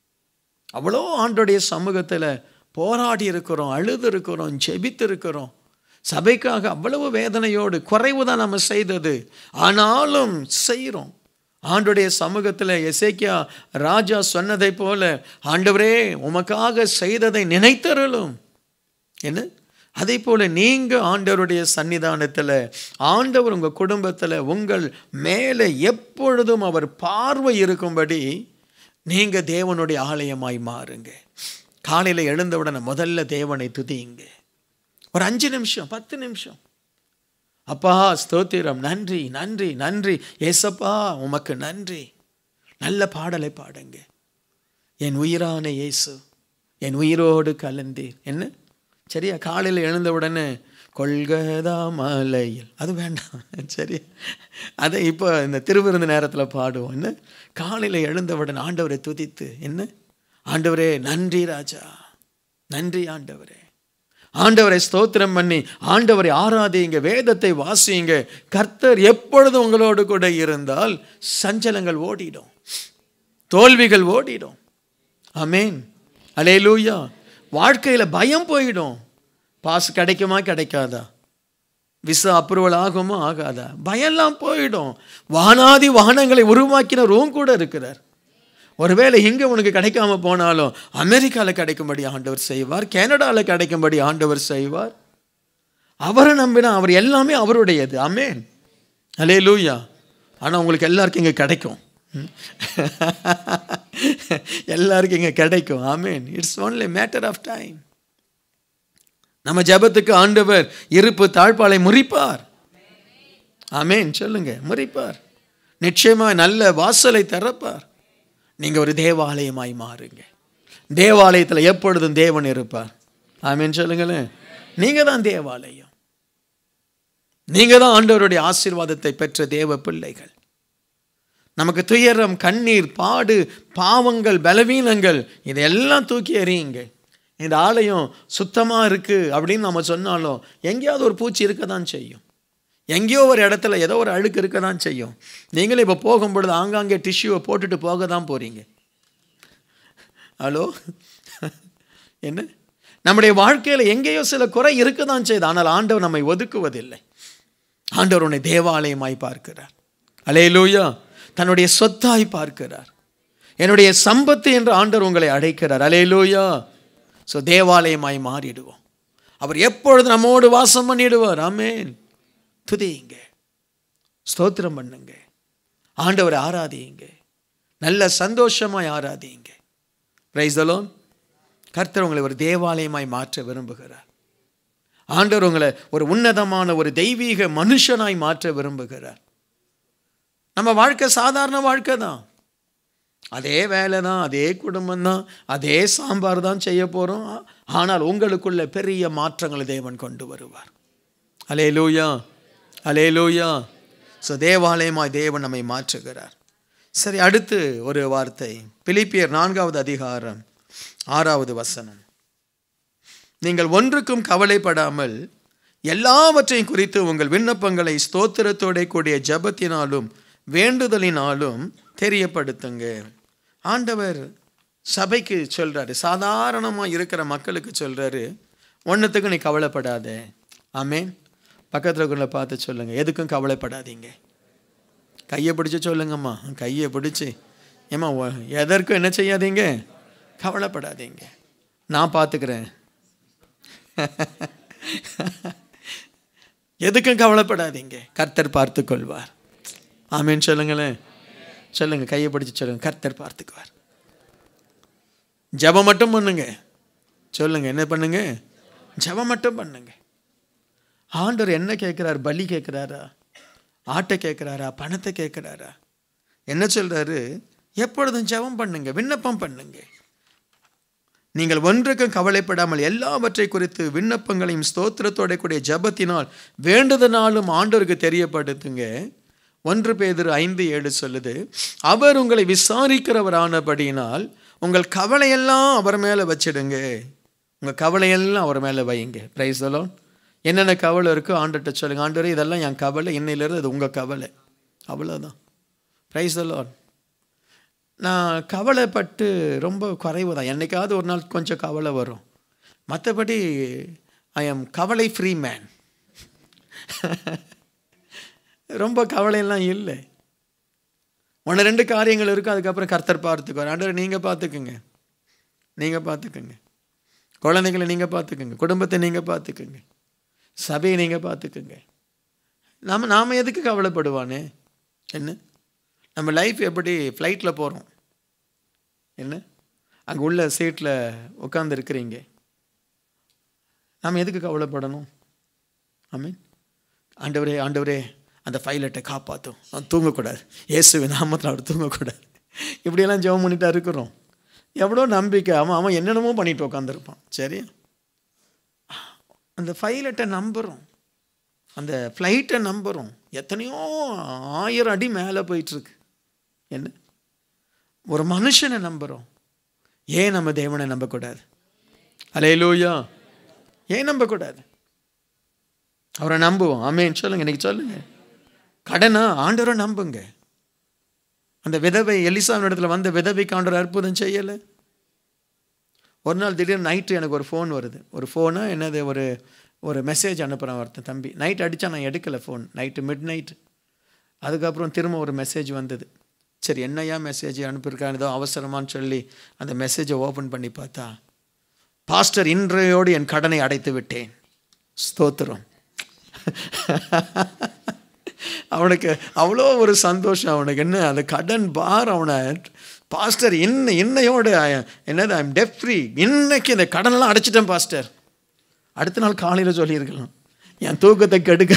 Speaker 2: அவ்வளோ ஆண்டோடைய சமூகத்தில் போராடி இருக்கிறோம் அழுது இருக்கிறோம் ஜெபித்து இருக்கிறோம் சபைக்காக அவ்வளவு வேதனையோடு குறைவு தான் நம்ம செய்தது ஆனாலும் செய்கிறோம் ஆண்டுடைய சமூகத்தில் எசேக்கியா ராஜா சொன்னதை போல ஆண்டவரே உமக்காக செய்ததை நினைத்தருளும் என்ன அதே போல நீங்க ஆண்டவருடைய சன்னிதானத்தில் ஆண்டவர் உங்க குடும்பத்தில் உங்கள் மேலே எப்பொழுதும் அவர் பார்வை இருக்கும்படி நீங்க தேவனுடைய ஆலயமாய் மாறுங்க காலையில் எழுந்தவுடனே முதல்ல தேவனை துதியுங்க ஒரு அஞ்சு நிமிஷம் பத்து நிமிஷம் அப்பா ஸ்தோத்திரம் நன்றி நன்றி நன்றி ஏசப்பா உமக்கு நன்றி நல்ல பாடலை பாடுங்க என் உயிரான இயேசு என் உயிரோடு கலந்தீர் என்ன சரியா காலையில் எழுந்த உடனே கொள்கதா மலையில் அது வேண்டாம் சரி அதை இப்போ இந்த திருவிருந்து நேரத்தில் பாடுவோம் என்ன காலையில் எழுந்தவுடன் ஆண்டவரை துதித்து என்ன ஆண்டவரே நன்றி ராஜா நன்றி ஆண்டவரே ஆண்டவரை ஸ்தோத்திரம் பண்ணி ஆண்டவரை ஆராதிங்க வேதத்தை வாசியுங்க கர்த்தர் எப்பொழுதும் உங்களோடு கூட இருந்தால் சஞ்சலங்கள் ஓடிடும் தோல்விகள் ஓடிடும் அமேன் அலேலூயா வாழ்க்கையில் பயம் போயிடும் பாஸ் கிடைக்குமா கிடைக்காதா விசா அப்ரூவல் ஆகுமா ஆகாதா பயம்லாம் போயிடும் வானாதி வாகனங்களை உருவாக்கினரும் கூட இருக்கிறார் ஒருவேளை இங்கே உனக்கு கிடைக்காம போனாலும் அமெரிக்காவில் கிடைக்கும்படி ஆண்டவர் செய்வார் கனடாவில் கிடைக்கும்படி ஆண்டவர் செய்வார் அவரை நம்பினா அவர் எல்லாமே அவருடையது அமேன் அலே லூயா ஆனால் உங்களுக்கு எல்லாருக்கும் இங்கே கிடைக்கும் எல்லாருக்கும் இங்கே கிடைக்கும் amen it's only matter of time நம்ம ஜபத்துக்கு ஆண்டவர் இருப்பு தாழ்பாலை முறிப்பார் ஆமேன் சொல்லுங்க முறிப்பார் நிச்சயமாக நல்ல வாசலை திறப்பார் நீங்கள் ஒரு தேவாலயமாய் மாறுங்க தேவாலயத்தில் எப்பொழுதும் தேவன் இருப்பார் ஆமேன் சொல்லுங்களேன் நீங்கள் தான் தேவாலயம் நீங்கள் தான் ஆண்டவருடைய ஆசீர்வாதத்தை பெற்ற தேவ பிள்ளைகள் நமக்கு துயரம் கண்ணீர் பாடு பாவங்கள் பலவீனங்கள் இதையெல்லாம் தூக்கி எறியுங்க இந்த ஆலயம் சுத்தமாக இருக்குது அப்படின்னு நம்ம சொன்னாலும் எங்கேயாவது ஒரு பூச்சி இருக்க தான் செய்யும் எங்கேயோ ஒரு இடத்துல ஏதோ ஒரு அழுக்கு இருக்க தான் செய்யும் நீங்களும் இப்போ போகும்பொழுது ஆங்காங்கே டிஷ்யூவை போட்டுட்டு போக தான் போகிறீங்க ஹலோ என்ன நம்முடைய வாழ்க்கையில் எங்கேயோ சில குறை இருக்க தான் செய்யுது ஆனால் ஆண்டவர் நம்மை ஒதுக்குவதில்லை ஆண்டவர் உன்னை தேவாலயமாய் பார்க்கிறார் அலையலூயா தன்னுடைய சொத்தாய் பார்க்கிறார் என்னுடைய சம்பத்து என்று ஆண்டவர் உங்களை அழைக்கிறார் அலையலூயா ஸோ தேவாலயமாய் மாறிடுவோம் அவர் எப்பொழுது நம்மோடு வாசம் பண்ணிடுவார் ஆமேன் துதியுங்க ஸ்தோத்திரம் பண்ணுங்க ஆண்டவரை ஆராதியுங்க நல்ல சந்தோஷமாய் ஆராதியுங்க பிரைஸ் அலோன் கர்த்தர் உங்களை ஒரு தேவாலயமாய் மாற்ற விரும்புகிறார் ஆண்டவர் உங்களை ஒரு உன்னதமான ஒரு தெய்வீக மனுஷனாய் மாற்ற விரும்புகிறார் நம்ம வாழ்க்கை சாதாரண வாழ்க்கை தான் அதே வேலை தான் அதே குடும்பம் தான் அதே சாம்பார் தான் செய்ய போகிறோம் ஆனால் உங்களுக்குள்ள பெரிய மாற்றங்களை தேவன் கொண்டு வருவார் அலே லூயா அலே லூயா ஸோ தேவாலயமாய் தேவன் நம்மை மாற்றுகிறார் சரி அடுத்து ஒரு வார்த்தை பிலிப்பியர் நான்காவது அதிகாரம் ஆறாவது வசனம் நீங்கள் ஒன்றுக்கும் கவலைப்படாமல் எல்லாவற்றையும் குறித்து உங்கள் விண்ணப்பங்களை ஸ்தோத்திரத்தோட கூடிய ஜபத்தினாலும் வேண்டுதலினாலும் தெரியப்படுத்துங்க ஆண்டவர் சபைக்கு சொல்கிறாரு சாதாரணமாக இருக்கிற மக்களுக்கு சொல்கிறாரு ஒன்றுத்துக்கும் நீ கவலைப்படாத ஆமே பக்கத்தில் இருக்கிற பார்த்து சொல்லுங்கள் எதுக்கும் கவலைப்படாதீங்க கையை பிடிச்சி சொல்லுங்கம்மா கையை பிடிச்சி ஏம்மா ஒ- எதற்கும் என்ன செய்யாதீங்க கவலைப்படாதீங்க நான் பார்த்துக்கிறேன் எதுக்கும் கவலைப்படாதீங்க கர்த்தர் பார்த்து கொள்வார் ஆமீன் சொல்லுங்களேன் சொல்லுங்க கையை பிடிச்சி சொல்லுங்க கர்த்தர் பார்த்துக்குவார் ஜெபம் மட்டும் பண்ணுங்க சொல்லுங்க என்ன பண்ணுங்க ஜெபம் மட்டும் பண்ணுங்க ஆண்டவர் என்ன கேட்குறார் பலி கேட்குறாரா ஆட்டை கேட்குறாரா பணத்தை கேட்குறாரா என்ன சொல்றாரு எப்பொழுதும் ஜெபம் பண்ணுங்க விண்ணப்பம் பண்ணுங்க நீங்கள் ஒன்றுக்கும் கவலைப்படாமல் எல்லாவற்றை குறித்து விண்ணப்பங்களையும் ஸ்தோத்திரத்தோட கூடிய ஜபத்தினால் வேண்டுதனாலும் ஆண்டவருக்கு தெரியப்படுத்துங்க ஒன்று பேதர் ஐந்து ஏழு சொல்லுது அவர் உங்களை விசாரிக்கிறவரானபடியினால் உங்கள் கவலையெல்லாம் அவர் மேலே வச்சிடுங்க உங்கள் கவலையெல்லாம் அவர் மேலே வைங்க பிரைஸ் எல்லாம் என்னென்ன கவலை இருக்கோ ஆண்டுகிட்ட சொல்லுங்க ஆண்டவரே இதெல்லாம் என் கவலை இன்னையிலேருந்து அது உங்கள் கவலை அவ்வளோதான் பிரைஸ் எல்லாம் நான் கவலைப்பட்டு ரொம்ப குறைவு தான் என்னைக்காவது ஒரு நாள் கொஞ்சம் கவலை வரும் மற்றபடி ஐ எம் கவலை ஃப்ரீ மேன் ரொம்ப கவலையெல்லாம் இல்லை ஒன்று ரெண்டு காரியங்கள் இருக்குது அதுக்கப்புறம் கர்த்தர் பார்த்துக்குவார் ஆண்டவர் நீங்கள் பார்த்துக்குங்க நீங்கள் பார்த்துக்குங்க குழந்தைங்களை நீங்கள் பார்த்துக்குங்க குடும்பத்தை நீங்கள் பார்த்துக்குங்க சபையை நீங்கள் பார்த்துக்குங்க நாம் நாம் எதுக்கு கவலைப்படுவானே என்ன நம்ம லைஃப் எப்படி ஃப்ளைட்டில் போகிறோம் என்ன அங்கே உள்ள சீட்டில் உட்காந்து இருக்கிறீங்க நாம் எதுக்கு கவலைப்படணும் ஆமீன் ஆண்டவரே ஆண்டவரே அந்த பைலட்டை காப்பாற்றும் அவன் தூங்கக்கூடாது இயேசுவி நாமத்தில் அவர் தூங்கக்கூடாது இப்படியெல்லாம் ஜெபம் பண்ணிட்டா இருக்கிறோம் எவ்வளோ நம்பிக்கை அவன் அவன் என்னென்னமோ பண்ணிட்டு உட்காந்துருப்பான் சரி அந்த பைலட்டை நம்புகிறோம் அந்த ஃப்ளைட்டை நம்புகிறோம் எத்தனையோ ஆயிரம் அடி மேலே போயிட்டுருக்கு என்ன ஒரு மனுஷனை நம்புகிறோம் ஏன் நம்ம தேவனை நம்பக்கூடாது அலே லூயா ஏன் நம்பக்கூடாது அவரை நம்புவோம் ஆமேன்னு சொல்லுங்க இன்னைக்கு சொல்லுங்க கடனா ஆண்டவரை நம்புங்க அந்த விதவை எலிசாவின் இடத்துல வந்த விதவைக்கு ஆண்டவர் அற்புதம் செய்யலை ஒரு நாள் திடீர்னு நைட்டு எனக்கு ஒரு ஃபோன் வருது ஒரு ஃபோனா என்னது ஒரு ஒரு மெசேஜ் அனுப்புகிறேன் ஒருத்தன் தம்பி நைட் அடித்தா நான் எடுக்கலை ஃபோன் நைட்டு மிட் நைட் அதுக்கப்புறம் திரும்ப ஒரு மெசேஜ் வந்தது சரி என்னையா மெசேஜ் அனுப்பியிருக்கான் ஏதோ அவசரமான்னு சொல்லி அந்த மெசேஜை ஓப்பன் பண்ணி பார்த்தா பாஸ்டர் இன்றையோடு என் கடனை அடைத்து விட்டேன் ஸ்தோத்திரம் அவனுக்கு அவ்வளோ ஒரு சந்தோஷம் அவனுக்கு என்ன அந்த கடன் பார் அவனை பாஸ்டர் இன்ன இன்னையோட என்னது ஐம் டெப் ஃப்ரீ இன்னைக்கு இந்த கடனெல்லாம் அடைச்சிட்டேன் பாஸ்டர் அடுத்த நாள் காலையில் சொல்லியிருக்கலாம் என் தூக்கத்தை கெடுக்க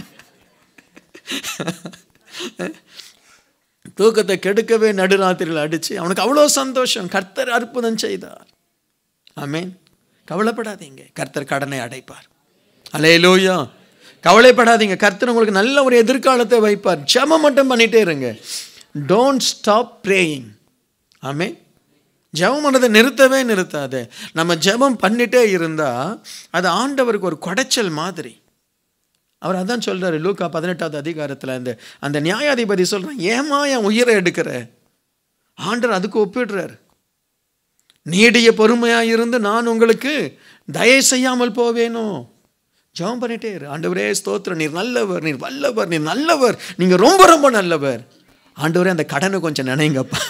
Speaker 2: தூக்கத்தை கெடுக்கவே நடுராத்திரியில் அடித்து அவனுக்கு அவ்வளோ சந்தோஷம் கர்த்தர் அற்புதம் செய்தார் ஆமேன் கவலைப்படாதீங்க கர்த்தர் கடனை அடைப்பார் அலே லோயா கவலைப்படாதீங்க கர்த்தர் உங்களுக்கு நல்ல ஒரு எதிர்காலத்தை வைப்பார் ஜெபம் மட்டும் பண்ணிட்டே இருங்க டோன்ட் ஸ்டாப் ப்ரேயிங் ஆமே ஜெபம் பண்ணதை நிறுத்தவே நிறுத்தாது நம்ம ஜெபம் பண்ணிட்டே இருந்தால் அது ஆண்டவருக்கு ஒரு குடைச்சல் மாதிரி அவர் அதான் சொல்கிறாரு லூக்கா பதினெட்டாவது அதிகாரத்தில் அந்த அந்த நியாயாதிபதி சொல்கிறான் ஏமா என் உயிரை எடுக்கிற ஆண்டவர் அதுக்கு ஒப்பிடுறார் நீடிய பொறுமையாக இருந்து நான் உங்களுக்கு தயை செய்யாமல் போவேனோ ஜெபம் பண்ணிட்டே இரு ஆண்டவரே ஸ்தோத்திரம் நீர் நல்லவர் நீர் வல்லவர் நீர் நல்லவர் நீங்கள் ரொம்ப ரொம்ப நல்லவர் ஆண்டவரே அந்த கடனை கொஞ்சம் நினைங்கப்பா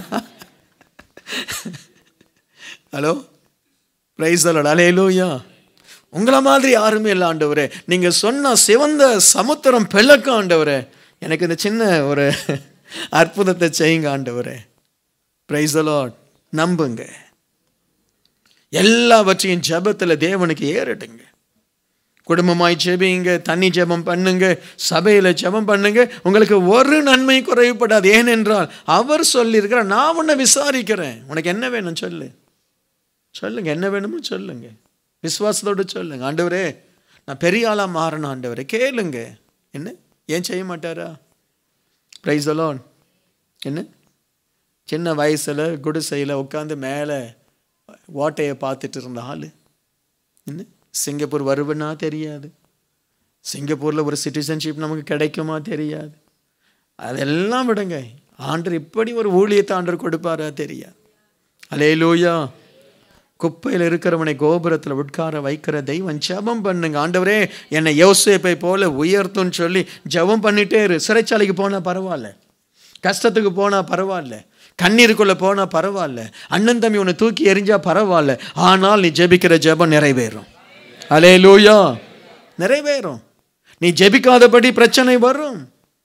Speaker 2: ஹலோ பிரைஸ் அலோட் அலையலூயா உங்களை மாதிரி யாருமே இல்லை ஆண்டவரே நீங்கள் சொன்ன சிவந்த சமுத்திரம் பெல்லக்க ஆண்டவரே எனக்கு இந்த சின்ன ஒரு அற்புதத்தை செய்யுங்க ஆண்டவரே பிரைஸ் அலாட் நம்புங்க எல்லாவற்றையும் ஜபத்தில் தேவனுக்கு ஏறிடுங்க குடும்பமாய் ஜெபிங்க தண்ணி ஜெபம் பண்ணுங்க சபையில் ஜெபம் பண்ணுங்க உங்களுக்கு ஒரு நன்மை குறைவுபடாது ஏனென்றால் அவர் சொல்லியிருக்கிறார் நான் உன்னை விசாரிக்கிறேன் உனக்கு என்ன வேணும் சொல்லு சொல்லுங்க என்ன வேணுமோ சொல்லுங்க விசுவாசத்தோடு சொல்லுங்க ஆண்டவரே நான் பெரிய ஆளாக மாறணும் ஆண்டவரே கேளுங்க என்ன ஏன் செய்ய மாட்டாரா ப்ரைஸ் அலோன் என்ன சின்ன வயசில் குடிசையில் உட்காந்து மேலே ஓட்டையை பார்த்துட்டு இருந்த ஆள் என்ன சிங்கப்பூர் வருவனா தெரியாது சிங்கப்பூரில் ஒரு சிட்டிசன்ஷிப் நமக்கு கிடைக்குமா தெரியாது அதெல்லாம் விடுங்க ஆண்டர் இப்படி ஒரு ஊழியத்தை ஆண்டர் கொடுப்பாரா தெரியாது அலே லூயா குப்பையில் இருக்கிறவனை கோபுரத்தில் உட்கார வைக்கிற தெய்வம் ஜெபம் பண்ணுங்க ஆண்டவரே என்னை யோசேப்பை போல உயர்த்துன்னு சொல்லி ஜெபம் பண்ணிட்டே இரு சிறைச்சாலைக்கு போனால் பரவாயில்ல கஷ்டத்துக்கு போனால் பரவாயில்ல கண்ணீருக்குள்ளே போனால் பரவாயில்ல அண்ணன் தம்பி உன்னை தூக்கி எறிஞ்சா பரவாயில்ல ஆனால் நீ ஜெபிக்கிற ஜெபம் நிறைவேறும் அலே லூயா நிறைவேறும் நீ ஜெபிக்காதபடி பிரச்சனை வரும்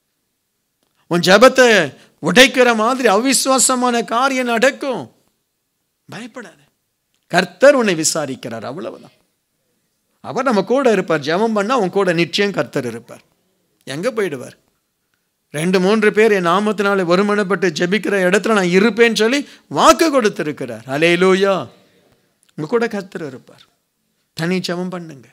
Speaker 2: உன் ஜெபத்தை உடைக்கிற மாதிரி அவிசுவாசமான காரியம் நடக்கும் பயப்படாத கர்த்தர் உன்னை விசாரிக்கிறார் அவ்வளவுதான் அவர் நம்ம கூட இருப்பார் ஜெபம் பண்ணா உன் கூட நிச்சயம் கர்த்தர் இருப்பார் எங்க போயிடுவார் ரெண்டு மூன்று பேர் என் நாமத்தினால ஒருமனப்பட்டு ஜெபிக்கிற இடத்துல நான் இருப்பேன்னு சொல்லி வாக்கு கொடுத்திருக்கிறார் அலே லூயா உங்க கூட கர்த்தர் இருப்பார் தனி ஜெபம் பண்ணுங்க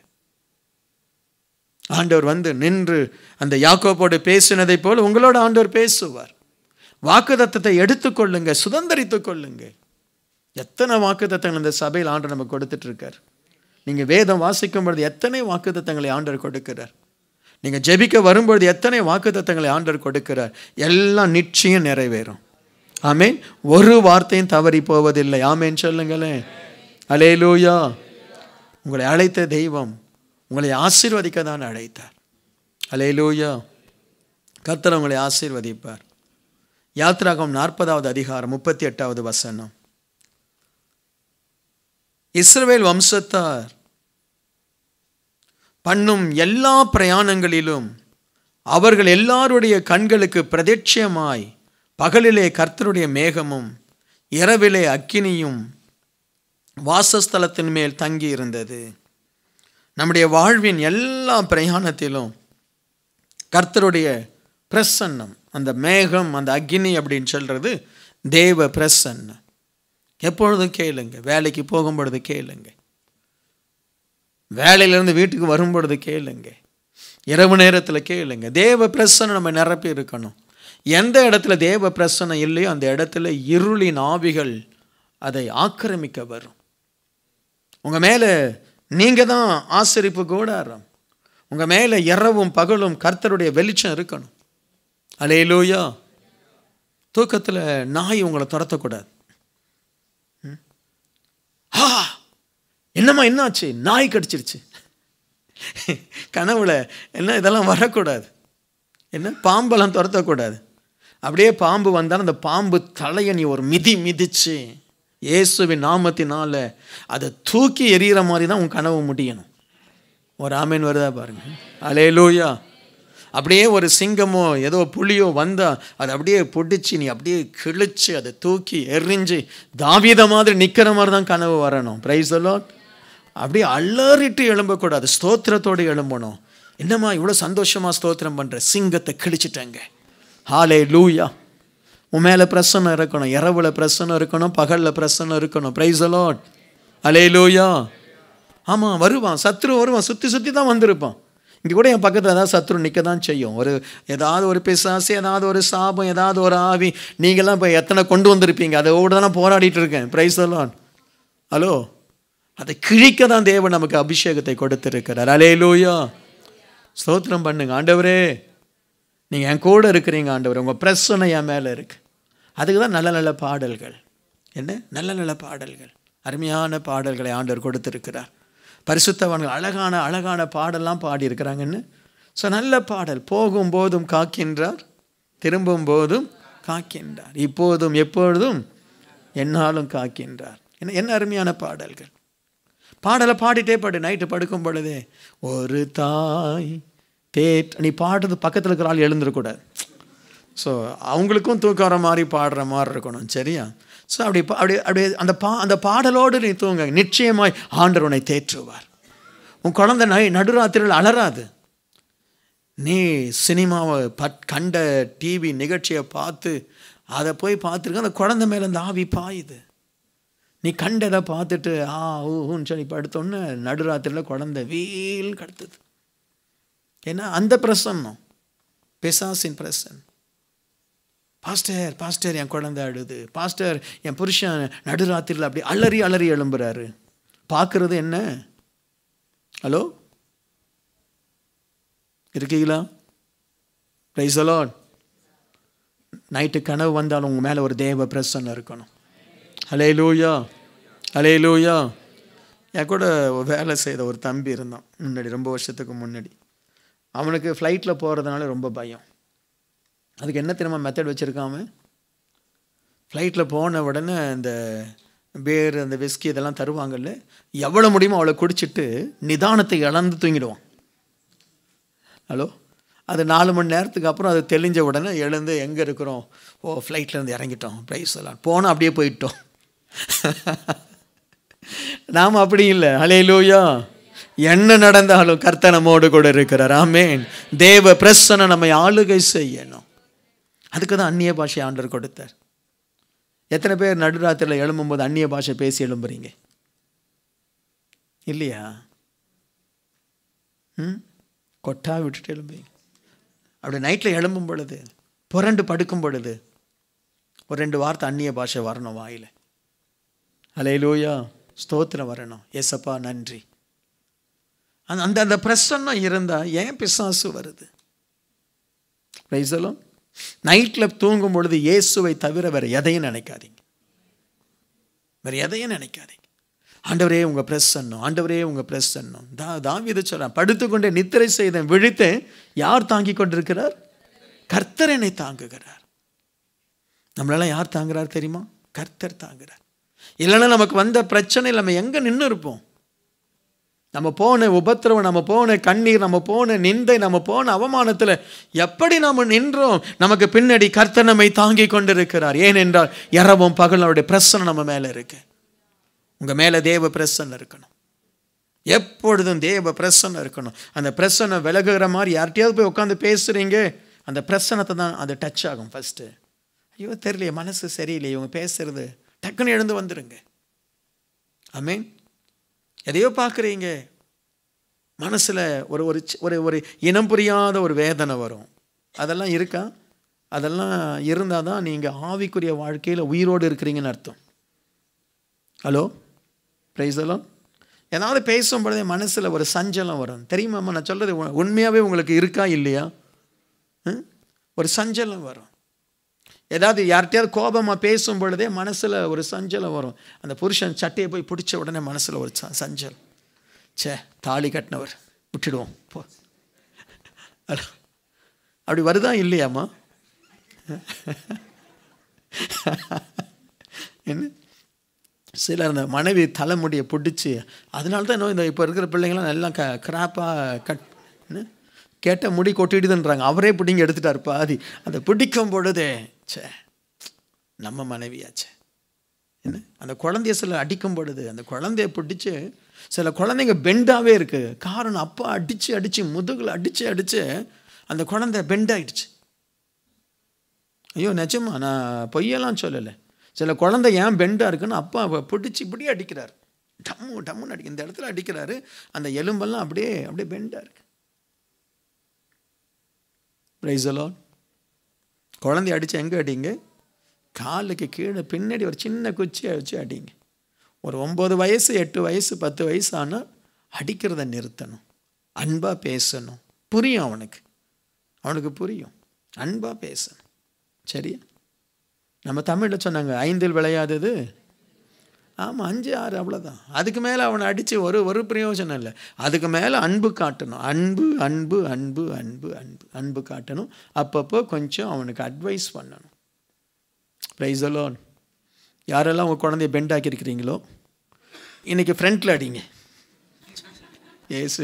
Speaker 2: ஆண்டவர் வந்து நின்று அந்த யாக்கோப்போடு பேசினதை போல உங்களோட ஆண்டவர் பேசுவார் வாக்குதத்தத்தை எடுத்துக்கொள்ளுங்க சுதந்திரித்துக் கொள்ளுங்க எத்தனை வாக்குத்தத்தங்கள் இந்த சபையில் ஆண்டவர் நமக்கு கொடுத்துட்டு இருக்கார் நீங்கள் வேதம் வாசிக்கும் பொழுது எத்தனை வாக்குத்தத்தங்களை ஆண்டவர் கொடுக்கிறார் நீங்கள் ஜெபிக்க வரும்பொழுது எத்தனை வாக்குத்தத்தங்களை ஆண்டவர் கொடுக்கிறார் எல்லாம் நிச்சயம் நிறைவேறும் ஆமேன் ஒரு வார்த்தையும் தவறி போவதில்லை ஆமேன் சொல்லுங்களேன் அலேலூயா உங்களை அழைத்த தெய்வம் உங்களை ஆசீர்வதிக்க தான் அழைத்தார் அலேலூயா கர்த்தர் உங்களை ஆசீர்வதிப்பார் யாத்ராகம் நாற்பதாவது அதிகாரம் முப்பத்தி எட்டாவது வசனம் இஸ்ரவேல் வம்சத்தார் பண்ணும் எல்லா பிரயாணங்களிலும் அவர்கள் எல்லாருடைய கண்களுக்கு பிரதட்சியமாய் பகலிலே கர்த்தருடைய மேகமும் இரவிலே அக்கினியும் வாசஸ்தலத்தின் மேல் தங்கி இருந்தது நம்முடைய வாழ்வின் எல்லா பிரயாணத்திலும் கர்த்தருடைய பிரசன்னம் அந்த மேகம் அந்த அக்னி அப்படின்னு சொல்கிறது தேவ பிரசன்னம் எப்பொழுதும் கேளுங்க வேலைக்கு போகும் பொழுது கேளுங்க வேலையிலேருந்து வீட்டுக்கு வரும் பொழுது கேளுங்க இரவு நேரத்தில் கேளுங்க தேவ பிரசனம் நம்ம நிரப்பி இருக்கணும் எந்த இடத்துல தேவ பிரசனம் இல்லையோ அந்த இடத்துல இருளின் ஆவிகள் அதை ஆக்கிரமிக்க வரும் உங்கள் மேலே நீங்கள் தான் ஆசிரிப்பு கூடாரம் உங்கள் மேலே இரவும் பகலும் கர்த்தருடைய வெளிச்சம் இருக்கணும் அலையிலூயா தூக்கத்தில் நாய் உங்களை துரத்தக்கூடாது ஆ என்னம்மா என்னாச்சு நாய் கடிச்சிருச்சு கனவுல என்ன இதெல்லாம் வரக்கூடாது என்ன பாம்பெல்லாம் துரத்தக்கூடாது அப்படியே பாம்பு வந்தாலும் அந்த பாம்பு தலையை நீ ஒரு மிதி மிதிச்சு இயேசுவின் நாமத்தினால அதை தூக்கி எறிகிற மாதிரி தான் உன் கனவு முடியணும் ஒரு ஆமேன் வருதா பாருங்க அலே லூயா அப்படியே ஒரு சிங்கமோ ஏதோ புலியோ வந்தால் அதை அப்படியே பிடிச்சி நீ அப்படியே கிழிச்சு அதை தூக்கி எரிஞ்சு தாவித மாதிரி நிற்கிற மாதிரி தான் கனவு வரணும் ப்ரைஸ் எல்லாம் அப்படியே அலறிட்டு எழும்பக்கூடாது ஸ்தோத்திரத்தோடு எழும்பணும் என்னம்மா இவ்வளோ சந்தோஷமாக ஸ்தோத்திரம் பண்ணுற சிங்கத்தை கிழிச்சிட்டேங்க ஹாலே லூயா உன் மேலே பிரசனம் இருக்கணும் இரவுல பிரசனம் இருக்கணும் பகலில் பிரசனம் இருக்கணும் ப்ரைஸ் அலாட் அலே லூயா ஆமாம் வருவான் சத்ரு வருவான் சுற்றி சுற்றி தான் வந்திருப்பான் இங்கே கூட என் பக்கத்தில் ஏதாவது சத்ரு நிற்க தான் செய்யும் ஒரு ஏதாவது ஒரு பிசாசு ஏதாவது ஒரு சாபம் ஏதாவது ஒரு ஆவி நீங்களாம் இப்போ எத்தனை கொண்டு வந்திருப்பீங்க அதோட தான் நான் போராடிட்டு இருக்கேன் ப்ரைஸ் அலாட் ஹலோ அதை கிழிக்க தான் தேவன் நமக்கு அபிஷேகத்தை கொடுத்துருக்கிறார் அலே லூயா ஸ்தோத்திரம் பண்ணுங்க ஆண்டவரே நீங்கள் என் கூட இருக்கிறீங்க ஆண்டவர் உங்கள் பிரச்சனை என் மேலே இருக்கு அதுக்கு தான் நல்ல நல்ல பாடல்கள் என்ன நல்ல நல்ல பாடல்கள் அருமையான பாடல்களை ஆண்டவர் கொடுத்துருக்கிறார் பரிசுத்தவன்கள் அழகான அழகான பாடல்லாம் பாடியிருக்கிறாங்கன்னு ஸோ நல்ல பாடல் போகும்போதும் காக்கின்றார் திரும்பும் போதும் காக்கின்றார் இப்போதும் எப்பொழுதும் என்னாலும் காக்கின்றார் என்ன என்ன அருமையான பாடல்கள் பாடலை பாடிட்டே பாடு நைட்டு படுக்கும் பொழுதே ஒரு தாய் தேட் நீ பாடுறது பக்கத்தில் இருக்கிற ஆள் எழுந்துடக்கூடாது ஸோ அவங்களுக்கும் தூக்கம் வர மாதிரி பாடுற மாதிரி இருக்கணும் சரியா ஸோ அப்படி அப்படி அப்படியே அந்த பா அந்த பாடலோடு நீ தூங்க நிச்சயமாய் ஆண்டர் உன்னை தேற்றுவார் உன் குழந்தை நை நடுராத்திரியில் அலறாது நீ சினிமாவை பட் கண்ட டிவி நிகழ்ச்சியை பார்த்து அதை போய் பார்த்துருக்க அந்த குழந்தை மேலே அந்த ஆவி பாயுது நீ கண்டதை பார்த்துட்டு ஆ ஊன்னு சொல்லி படுத்தோன்னு நடுராத்திரியில் குழந்தை வீல் கடத்துது ஏன்னா அந்த பிரசன்னம் பிசாசின் பிரசன் பாஸ்டர் பாஸ்டர் என் குழந்தை அழுது பாஸ்டர் என் புருஷன் நடுராத்திரியில் அப்படி அலறி அலறி எழும்புறாரு பார்க்குறது என்ன ஹலோ இருக்கீங்களா ரைஸ் அலாட் நைட்டு கனவு வந்தாலும் உங்கள் மேலே ஒரு தேவ பிரசன்னம் இருக்கணும் ஹலே லூயா ஹலே லூயா என் கூட ஒரு வேலை செய்த ஒரு தம்பி இருந்தான் முன்னாடி ரொம்ப வருஷத்துக்கு முன்னாடி அவனுக்கு ஃப்ளைட்டில் போகிறதுனால ரொம்ப பயம் அதுக்கு என்ன தெரியுமா மெத்தட் வச்சுருக்காம ஃப்ளைட்டில் போன உடனே இந்த பேர் அந்த விஸ்கி இதெல்லாம் தருவாங்கல்ல எவ்வளோ முடியுமோ அவளை குடிச்சிட்டு நிதானத்தை இழந்து தூங்கிடுவான் ஹலோ அது நாலு மணி நேரத்துக்கு அப்புறம் அது தெளிஞ்ச உடனே எழுந்து எங்கே இருக்கிறோம் ஓ ஃப்ளைட்லேருந்து இறங்கிட்டோம் ப்ரைஸ் எல்லாம் போனால் அப்படியே போயிட்டோம் நாம் அப்படி இல்லை ஹலே லூயா என்ன நடந்தாலும் கர்த்தர் நம்மோடு கூட இருக்கிறார் ஆமேன் தேவ பிரசனை நம்மை ஆளுகை செய்யணும் அதுக்கு தான் அந்நிய பாஷை ஆண்டர் கொடுத்தார் எத்தனை பேர் நடுராத்திரியில் எழும்பும்போது அந்நிய பாஷை பேசி எழும்புறீங்க இல்லையா ம் கொட்டா விட்டுட்டு எழும்புவீங்க அப்படி நைட்டில் எழும்பும் பொழுது புரண்டு படுக்கும் பொழுது ஒரு ரெண்டு வார்த்தை அந்நிய பாஷை வரணும் வாயில் அலையிலூயா ஸ்தோத்திரம் வரணும் எஸ்அப்பா நன்றி அந்த அந்த அந்த பிரசன்னம் இருந்தால் ஏன் பிசாசு வருது ரைசலும் நைட்டில் தூங்கும் பொழுது இயேசுவை தவிர வேறு எதையும் நினைக்காதீங்க வேறு எதையும் நினைக்காதீங்க ஆண்டவரே உங்கள் பிரசன்னம் ஆண்டவரே உங்கள் பிரசன்னம் தா தாவித சொல்கிறேன் படுத்துக்கொண்டே நித்திரை செய்தேன் விழித்தேன் யார் தாங்கி கொண்டிருக்கிறார் கர்த்தர் என்னை தாங்குகிறார் நம்மளெல்லாம் யார் தாங்குறார் தெரியுமா கர்த்தர் தாங்குறார் இல்லைன்னா நமக்கு வந்த பிரச்சனை நம்ம எங்கே நின்று இருப்போம் நம்ம போன உபத்திரவம் நம்ம போன கண்ணீர் நம்ம போன நிந்தை நம்ம போன அவமானத்தில் எப்படி நாம் நின்றோம் நமக்கு பின்னாடி கர்த்தர் நம்மை தாங்கி கொண்டிருக்கிறார் ஏனென்றால் இரவும் பகல் அவருடைய பிரசனை நம்ம மேலே இருக்கு உங்கள் மேலே தேவ பிரசன்னம் இருக்கணும் எப்பொழுதும் தேவ பிரசன்னம் இருக்கணும் அந்த பிரசனை விலகுகிற மாதிரி யார்கிட்டயாவது போய் உட்காந்து பேசுகிறீங்க அந்த பிரசனத்தை தான் அது டச் ஆகும் ஃபஸ்ட்டு ஐயோ தெரியலையே மனசு சரியில்லையே இவங்க பேசுறது டக்குன்னு எழுந்து வந்துடுங்க ஐ எதையோ பார்க்குறீங்க மனசில் ஒரு ஒரு ஒரு ஒரு இனம் புரியாத ஒரு வேதனை வரும் அதெல்லாம் இருக்கா அதெல்லாம் இருந்தால் தான் நீங்கள் ஆவிக்குரிய வாழ்க்கையில் உயிரோடு இருக்கிறீங்கன்னு அர்த்தம் ஹலோ ப்ரைஸ் எல்லாம் ஏதாவது பேசும் பொழுதே மனசில் ஒரு சஞ்சலம் வரும் தெரியுமாம்மா நான் சொல்கிறது உண்மையாகவே உங்களுக்கு இருக்கா இல்லையா ஒரு சஞ்சலம் வரும் ஏதாவது யார்கிட்டயாவது கோபமாக பேசும் பொழுதே மனசில் ஒரு சஞ்சலம் வரும் அந்த புருஷன் சட்டையை போய் பிடிச்ச உடனே மனசில் ஒரு ச சஞ்சல் சே தாலி கட்டினவர் விட்டுடுவோம் போ அப்படி வருதா இல்லையாம்மா என்ன சிலர் அந்த மனைவி தலைமுடியை பிடிச்சி அதனால தான் இந்த இப்போ இருக்கிற பிள்ளைங்களாம் எல்லாம் க கிராப்பாக கட் கேட்ட முடி கொட்டிடுதுன்றாங்க அவரே பிடிங்க எடுத்துட்டார் பாதி அந்த பிடிக்கும் பொழுதே சே நம்ம மனைவியாச்சே என்ன அந்த குழந்தைய சில அடிக்கும் பொழுது அந்த குழந்தைய பிடிச்சி சில குழந்தைங்க பெண்டாகவே இருக்குது காரணம் அப்பா அடித்து அடித்து முதுகில் அடித்து அடித்து அந்த குழந்தை பெண்ட் ஆகிடுச்சு ஐயோ நிஜமா நான் பொய்யெல்லாம் சொல்லலை சில குழந்தை ஏன் பெண்டாக இருக்குன்னு அப்பா பிடிச்சி இப்படியே அடிக்கிறார் டம்மு டம்முன்னு அடிக்க இந்த இடத்துல அடிக்கிறாரு அந்த எலும்பெல்லாம் அப்படியே அப்படியே பெண்டாக இருக்கு ரைசலோ குழந்தை அடித்து எங்கே அடிங்க காலுக்கு கீழே பின்னாடி ஒரு சின்ன குச்சியை வச்சு அடிங்க ஒரு ஒம்பது வயசு எட்டு வயசு பத்து வயசு ஆனால் அடிக்கிறத நிறுத்தணும் அன்பாக பேசணும் புரியும் அவனுக்கு அவனுக்கு புரியும் அன்பாக பேசணும் சரியா நம்ம தமிழில் சொன்னாங்க ஐந்தில் விளையாதது ஆமாம் அஞ்சு ஆறு அவ்வளோதான் அதுக்கு மேலே அவனை அடித்து ஒரு ஒரு பிரயோஜனம் இல்லை அதுக்கு மேலே அன்பு காட்டணும் அன்பு அன்பு அன்பு அன்பு அன்பு அன்பு காட்டணும் அப்பப்போ கொஞ்சம் அவனுக்கு அட்வைஸ் பண்ணணும் ப்ரைஸ் அலோன் யாரெல்லாம் உங்கள் குழந்தைய பெண்ட் ஆக்கியிருக்கிறீங்களோ இன்றைக்கி ஃப்ரண்ட்டில் அடிங்க ஏசு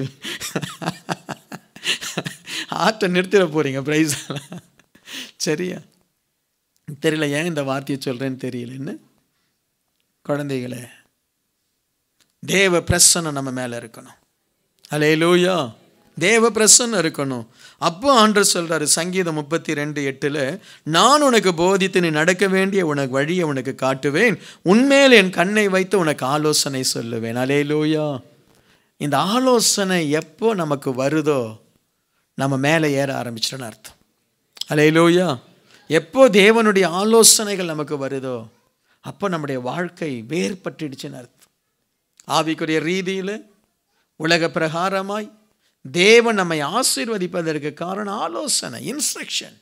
Speaker 2: ஆட்டை நிறுத்திட போகிறீங்க ப்ரைஸ் சரியா தெரியல ஏன் இந்த வார்த்தையை சொல்கிறேன்னு தெரியல என்ன குழந்தைகளே தேவ பிரசனம் நம்ம மேலே இருக்கணும் அலையலூயா தேவ பிரசன்னம் இருக்கணும் அப்போ ஆண்டர் சொல்றாரு சங்கீதம் முப்பத்தி ரெண்டு எட்டில் நான் உனக்கு போதித்து நீ நடக்க வேண்டிய உனக்கு வழியை உனக்கு காட்டுவேன் உண்மையில் என் கண்ணை வைத்து உனக்கு ஆலோசனை சொல்லுவேன் அலையலூயா இந்த ஆலோசனை எப்போ நமக்கு வருதோ நம்ம மேலே ஏற ஆரம்பிச்சிட்டோன்னு அர்த்தம் அலையலூயா எப்போ தேவனுடைய ஆலோசனைகள் நமக்கு வருதோ அப்போ நம்முடைய வாழ்க்கை வேறுபட்டுடுச்சுன்னு அர்த்தம் ஆவிக்குரிய ரீதியில் உலக பிரகாரமாய் தேவன் நம்மை ஆசீர்வதிப்பதற்கு காரணம் ஆலோசனை இன்ஸ்ட்ரக்ஷன்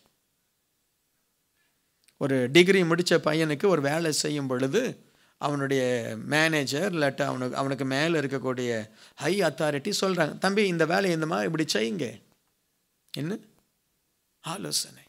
Speaker 2: ஒரு டிகிரி முடித்த பையனுக்கு ஒரு வேலை செய்யும் பொழுது அவனுடைய மேனேஜர் இல்லாட்டா அவனுக்கு அவனுக்கு மேலே இருக்கக்கூடிய ஹை அத்தாரிட்டி சொல்கிறாங்க தம்பி இந்த வேலையை இந்த மாதிரி இப்படி செய்யுங்க என்ன ஆலோசனை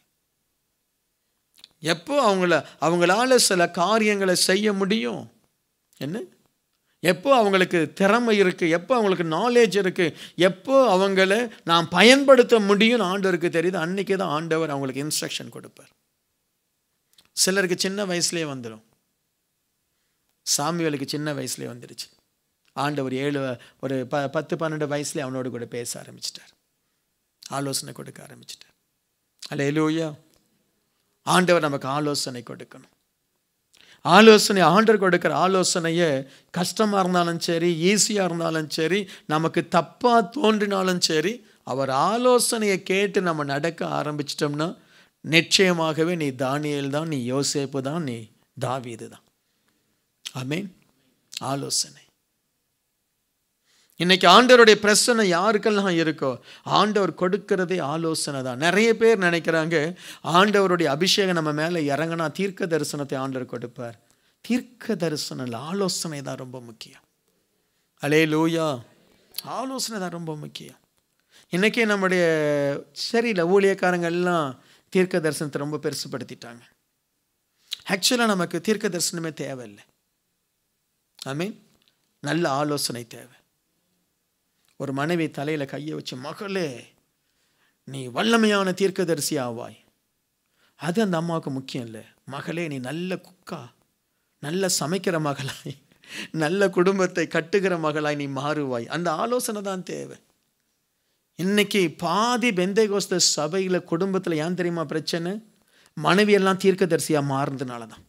Speaker 2: எப்போ அவங்கள அவங்களால சில காரியங்களை செய்ய முடியும் என்ன எப்போ அவங்களுக்கு திறமை இருக்குது எப்போ அவங்களுக்கு நாலேஜ் இருக்குது எப்போ அவங்கள நான் பயன்படுத்த முடியும்னு ஆண்டவருக்கு தெரியுது அன்றைக்கி தான் ஆண்டவர் அவங்களுக்கு இன்ஸ்ட்ரக்ஷன் கொடுப்பார் சிலருக்கு சின்ன வயசுலேயே வந்துடும் சாமிகளுக்கு சின்ன வயசுலேயே வந்துடுச்சு ஆண்டவர் ஏழு ஒரு ப பத்து பன்னெண்டு வயசுலேயே அவனோடு கூட பேச ஆரம்பிச்சிட்டார் ஆலோசனை கொடுக்க ஆரம்பிச்சிட்டார் அல்ல எலூயா ஆண்டவர் நமக்கு ஆலோசனை கொடுக்கணும் ஆலோசனை ஆண்டர் கொடுக்குற ஆலோசனையை கஷ்டமாக இருந்தாலும் சரி ஈஸியாக இருந்தாலும் சரி நமக்கு தப்பாக தோன்றினாலும் சரி அவர் ஆலோசனையை கேட்டு நம்ம நடக்க ஆரம்பிச்சிட்டோம்னா நிச்சயமாகவே நீ தானியல் தான் நீ யோசேப்பு தான் நீ தாவீது தான் ஆமீன் ஆலோசனை இன்னைக்கு ஆண்டவருடைய பிரச்சனை யாருக்கெல்லாம் இருக்கோ ஆண்டவர் கொடுக்கிறதே ஆலோசனை தான் நிறைய பேர் நினைக்கிறாங்க ஆண்டவருடைய அபிஷேகம் நம்ம மேலே இறங்கினா தீர்க்க தரிசனத்தை ஆண்டவர் கொடுப்பார் தீர்க்க தரிசனம் இல்லை ஆலோசனை தான் ரொம்ப முக்கியம் அலே லூயா ஆலோசனை தான் ரொம்ப முக்கியம் இன்றைக்கி நம்முடைய சரியில்லை ஊழியக்காரங்க எல்லாம் தீர்க்க தரிசனத்தை ரொம்ப பெருசுப்படுத்திட்டாங்க ஆக்சுவலாக நமக்கு தீர்க்க தரிசனமே தேவையில்லை ஐ மீன் நல்ல ஆலோசனை தேவை ஒரு மனைவி தலையில் கையை வச்சு மகளே நீ வல்லமையான தீர்க்கதரிசி ஆவாய் அது அந்த அம்மாவுக்கு முக்கியம் இல்லை மகளே நீ நல்ல குக்கா நல்ல சமைக்கிற மகளாய் நல்ல குடும்பத்தை கட்டுகிற மகளாய் நீ மாறுவாய் அந்த ஆலோசனை தான் தேவை இன்னைக்கு பாதி பெந்தை கோஸ்த சபையில் குடும்பத்தில் ஏன் தெரியுமா பிரச்சனை மனைவியெல்லாம் தீர்க்கதரிசியாக மாறுறதுனால தான்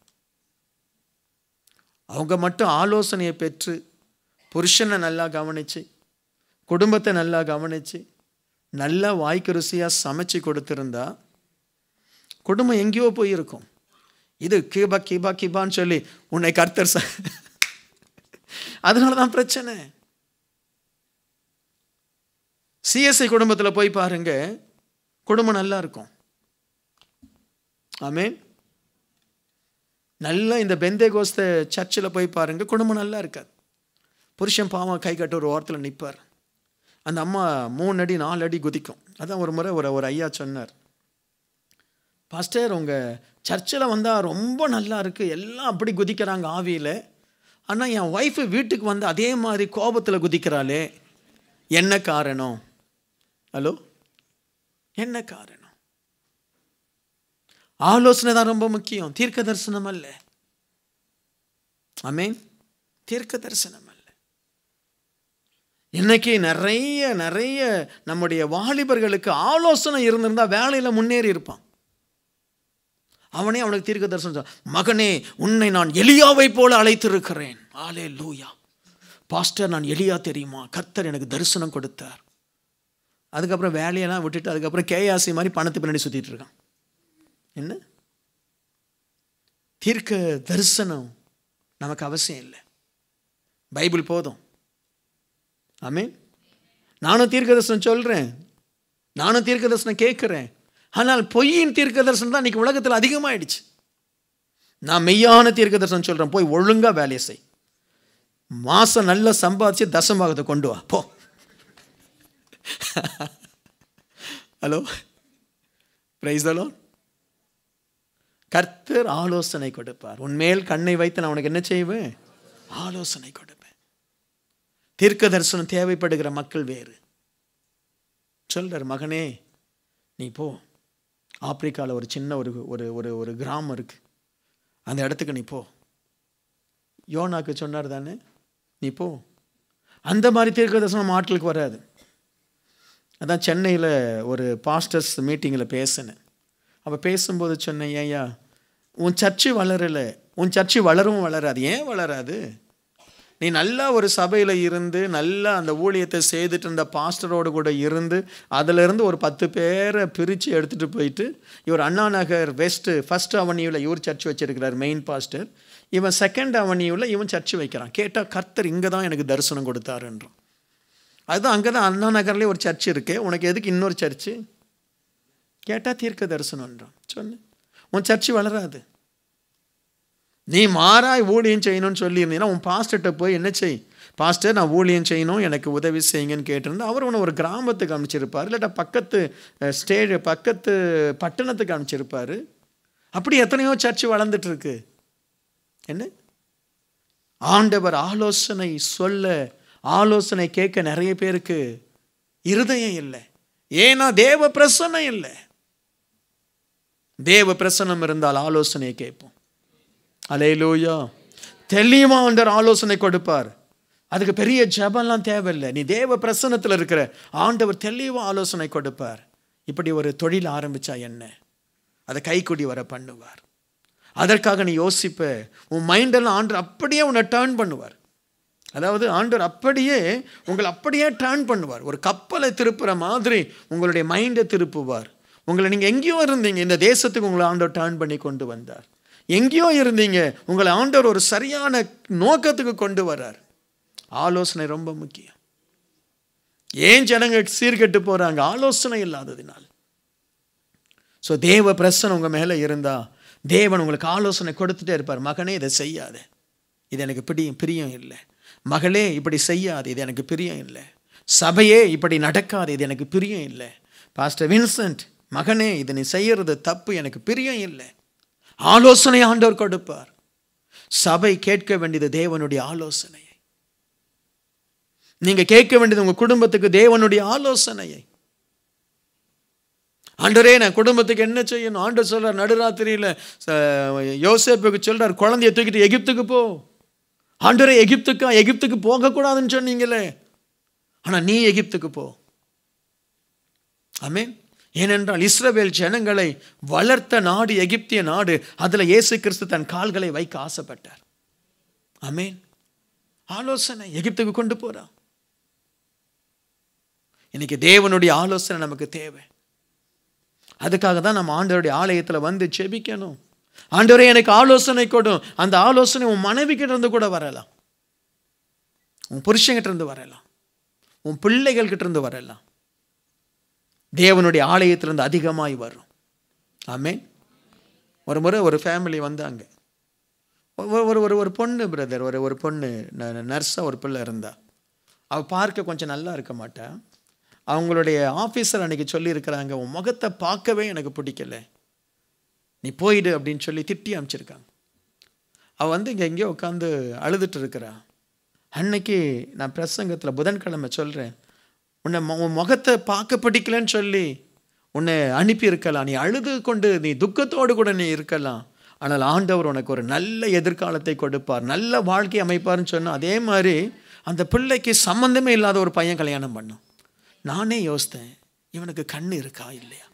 Speaker 2: அவங்க மட்டும் ஆலோசனையை பெற்று புருஷனை நல்லா கவனித்து குடும்பத்தை நல்லா கவனித்து நல்லா வாய்க்கு ருசியாக சமைச்சு கொடுத்துருந்தா குடும்பம் எங்கேயோ போயிருக்கும் இது கீபா கீபா கீபான்னு சொல்லி உன்னை கர்த்தர் ச அதனால தான் பிரச்சனை சிஎஸ்ஐ குடும்பத்தில் போய் பாருங்க குடும்பம் நல்லா இருக்கும் ஆமேன் நல்லா இந்த பெந்தே கோஸ்த சர்ச்சில் போய் பாருங்க குடும்பம் நல்லா இருக்காது புருஷன் பாவம் கை கட்ட ஒரு ஓரத்தில் நிற்பார் அந்த அம்மா மூணு அடி நாலு அடி குதிக்கும் அதான் ஒரு முறை ஒரு ஒரு ஐயா சொன்னார் பாஸ்டர் உங்கள் சர்ச்சில் வந்தால் ரொம்ப நல்லா இருக்குது எல்லாம் அப்படி குதிக்கிறாங்க ஆவியில் ஆனால் என் ஒய்ஃபு வீட்டுக்கு வந்து அதே மாதிரி கோபத்தில் குதிக்கிறாளே என்ன காரணம் ஹலோ என்ன காரணம் ஆலோசனை தான் ரொம்ப முக்கியம் தீர்க்க தரிசனம் அல்ல அமேன் தீர்க்க தரிசனம் அல்ல இன்னைக்கு நிறைய நிறைய நம்முடைய வாலிபர்களுக்கு ஆலோசனை இருந்திருந்தா வேலையில் முன்னேறி இருப்பான் அவனே அவனுக்கு தீர்க்க தரிசனம் மகனே உன்னை நான் எலியாவை போல அழைத்திருக்கிறேன் ஆலே லூயா பாஸ்டர் நான் எலியா தெரியுமா கர்த்தர் எனக்கு தரிசனம் கொடுத்தார் அதுக்கப்புறம் வேலையெல்லாம் விட்டுட்டு அதுக்கப்புறம் கேயாசி மாதிரி பணத்து பின்னாடி சுற்றிட்டு இருக்கான் என்ன தீர்க்க தரிசனம் நமக்கு அவசியம் இல்லை பைபிள் போதும் ஆமே நானும் தீர்க்க தரிசனம் சொல்கிறேன் நானும் தீர்க்க தரிசனம் கேட்குறேன் ஆனால் பொய்யின் தீர்க்க தரிசனம் தான் இன்றைக்கி உலகத்தில் அதிகமாகிடுச்சு நான் மெய்யான தீர்க்க தரிசனம் சொல்கிறேன் போய் ஒழுங்காக வேலையை செய் மாதம் நல்லா சம்பாதிச்சு தசமாகத்தை கொண்டு வா போ ஹலோ பிரைஸ் தலோ கர்த்தர் ஆலோசனை கொடுப்பார் உன்மேல் கண்ணை வைத்து நான் உனக்கு என்ன செய்வேன் ஆலோசனை கொடுப்பேன் தீர்க்க தரிசனம் தேவைப்படுகிற மக்கள் வேறு சொல்றார் மகனே நீ போ ஆப்பிரிக்காவில் ஒரு சின்ன ஒரு ஒரு ஒரு ஒரு கிராமம் இருக்கு அந்த இடத்துக்கு நீ போ யோனாக்கு சொன்னார் தானே நீ போ அந்த மாதிரி தீர்க்க தரிசனம் ஆட்களுக்கு வராது அதான் சென்னையில் ஒரு பாஸ்டர்ஸ் மீட்டிங்கில் பேசினேன் அப்போ பேசும்போது சொன்னேன் ஏய்யா உன் சர்ச்சு வளரலை உன் சர்ச்சு வளரும் வளராது ஏன் வளராது நீ நல்லா ஒரு சபையில் இருந்து நல்லா அந்த ஊழியத்தை செய்துட்டு இருந்த பாஸ்டரோடு கூட இருந்து அதிலிருந்து ஒரு பத்து பேரை பிரித்து எடுத்துகிட்டு போயிட்டு இவர் அண்ணா நகர் வெஸ்ட்டு ஃபஸ்ட் அவென்யூவில் இவர் சர்ச் வச்சிருக்கிறார் மெயின் பாஸ்டர் இவன் செகண்ட் அவென்யூவில் இவன் சர்ச் வைக்கிறான் கேட்டால் கர்த்தர் இங்கே தான் எனக்கு தரிசனம் கொடுத்தாருன்றான் அதுதான் அங்கே தான் அண்ணா நகர்லேயே ஒரு சர்ச் இருக்கு உனக்கு எதுக்கு இன்னொரு சர்ச்சு கேட்டால் தீர்க்க தரிசனம்ன்றான் சொன்ன உன் சர்ச்சு வளராது நீ மாறாய் ஊழியம் செய்யணும்னு சொல்லியிருந்தீங்கன்னா உன் பாஸ்டர்கிட்ட போய் என்ன செய் பாஸ்டர் நான் ஊழியம் செய்யணும் எனக்கு உதவி செய்யுங்கன்னு கேட்டிருந்தா அவர் உன்னை ஒரு கிராமத்துக்கு அனுப்பிச்சிருப்பார் இல்லாட்டா பக்கத்து ஸ்டேஜ் பக்கத்து பட்டணத்துக்கு அனுப்பிச்சிருப்பார் அப்படி எத்தனையோ சர்ச்சு வளர்ந்துட்டு இருக்கு என்ன ஆண்டவர் ஆலோசனை சொல்ல ஆலோசனை கேட்க நிறைய பேருக்கு இருதயம் இல்லை ஏன்னா தேவ பிரசன்னம் இல்லை தேவ பிரசன்னம் இருந்தால் ஆலோசனையை கேட்போம் அலையிலூயா தெளிவா ஆண்டவர் ஆலோசனை கொடுப்பார் அதுக்கு பெரிய ஜபம்லாம் தேவையில்லை நீ தேவ பிரசன்னத்தில் இருக்கிற ஆண்டவர் தெளிவாக ஆலோசனை கொடுப்பார் இப்படி ஒரு தொழில் ஆரம்பிச்சா என்ன அதை கைக்குடி வர பண்ணுவார் அதற்காக நீ யோசிப்ப உன் மைண்டெல்லாம் ஆண்டர் அப்படியே உன்னை டேர்ன் பண்ணுவார் அதாவது ஆண்டவர் அப்படியே உங்களை அப்படியே டேர்ன் பண்ணுவார் ஒரு கப்பலை திருப்புற மாதிரி உங்களுடைய மைண்டை திருப்புவார் உங்களை நீங்கள் எங்கேயோ இருந்தீங்க இந்த தேசத்துக்கு உங்களை ஆண்டவர் டேர்ன் பண்ணி கொண்டு வந்தார் எங்கேயோ இருந்தீங்க உங்களை ஆண்டவர் ஒரு சரியான நோக்கத்துக்கு கொண்டு வர்றார் ஆலோசனை ரொம்ப முக்கியம் ஏன் ஜனங்க சீர்கெட்டு போகிறாங்க ஆலோசனை இல்லாததினால் ஸோ தேவ பிரசனை உங்கள் மேலே இருந்தா தேவன் உங்களுக்கு ஆலோசனை கொடுத்துட்டே இருப்பார் மகனே இதை செய்யாத இது எனக்கு பிடியும் பிரியம் இல்லை மகளே இப்படி செய்யாது இது எனக்கு பிரியம் இல்லை சபையே இப்படி நடக்காது இது எனக்கு பிரியம் இல்லை பாஸ்டர் வின்சென்ட் மகனே இது நீ செய்யறது தப்பு எனக்கு பிரியம் இல்லை ஆலோசனை ஆண்டவர் கொடுப்பார் சபை கேட்க வேண்டியது தேவனுடைய ஆலோசனையை நீங்க கேட்க வேண்டியது உங்க குடும்பத்துக்கு தேவனுடைய ஆலோசனையை ஆண்டரே நான் குடும்பத்துக்கு என்ன செய்யணும் ஆண்டர் சொல்றார் நடுராத்திரியில் யோசேப்புக்கு சொல்றார் குழந்தைய தூக்கிட்டு எகிப்துக்கு போ ஆண்டரே எகிப்துக்கா எகிப்துக்கு போகக்கூடாதுன்னு சொன்னீங்களே ஆனால் நீ எகிப்துக்கு போ ஆமேன் ஏனென்றால் இஸ்ரவேல் ஜனங்களை வளர்த்த நாடு எகிப்திய நாடு அதில் இயேசு கிறிஸ்து தன் கால்களை வைக்க ஆசைப்பட்டார் ஆமேன் ஆலோசனை எகிப்துக்கு கொண்டு போறான் இன்னைக்கு தேவனுடைய ஆலோசனை நமக்கு தேவை அதுக்காக தான் நம்ம ஆண்டவருடைய ஆலயத்தில் வந்து செபிக்கணும் ஆண்டவரே எனக்கு ஆலோசனை கொடும் அந்த ஆலோசனை உன் மனைவி கிட்ட இருந்து கூட வரலாம் உன் புருஷங்கிட்ட இருந்து வரலாம் உன் பிள்ளைகள் கிட்ட இருந்து வரலாம் தேவனுடைய ஆலயத்திலிருந்து அதிகமாய் வரும் ஆமே ஒரு முறை ஒரு ஃபேமிலி வந்தாங்க ஒரு ஒரு ஒரு ஒரு பொண்ணு பிரதர் ஒரு ஒரு பொண்ணு நர்ஸாக ஒரு பிள்ளை இருந்தா அவள் பார்க்க கொஞ்சம் நல்லா இருக்க மாட்டா அவங்களுடைய ஆஃபீஸர் அன்னைக்கு சொல்லியிருக்கிறாங்க உன் முகத்தை பார்க்கவே எனக்கு பிடிக்கல நீ போயிடு அப்படின்னு சொல்லி திட்டி அனுப்பிச்சிருக்காங்க அவள் வந்து இங்கே எங்கேயோ உட்காந்து அழுதுட்டு இருக்கிறா அன்னைக்கு நான் பிரசங்கத்தில் புதன்கிழமை சொல்கிறேன் உன்னை உன் முகத்தை பார்க்க பிடிக்கலன்னு சொல்லி உன்னை அனுப்பி இருக்கலாம் நீ அழுது கொண்டு நீ துக்கத்தோடு கூட நீ இருக்கலாம் ஆனால் ஆண்டவர் உனக்கு ஒரு நல்ல எதிர்காலத்தை கொடுப்பார் நல்ல வாழ்க்கை அமைப்பார்னு சொன்னால் அதே மாதிரி அந்த பிள்ளைக்கு சம்மந்தமே இல்லாத ஒரு பையன் கல்யாணம் பண்ணும் நானே யோசித்தேன் இவனுக்கு கண்ணு இருக்கா இல்லையா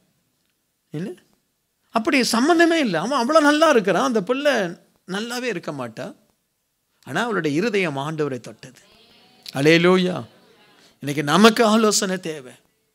Speaker 2: இல்லை அப்படி சம்மந்தமே இல்லை அவன் அவ்வளோ நல்லா இருக்கிறான் அந்த பிள்ளை நல்லாவே இருக்க மாட்டா ஆனால் அவளுடைய இருதயம் ஆண்டவரை தொட்டது அலேலூயா இன்னைக்கு நமக்கு ஆலோசனை தேவை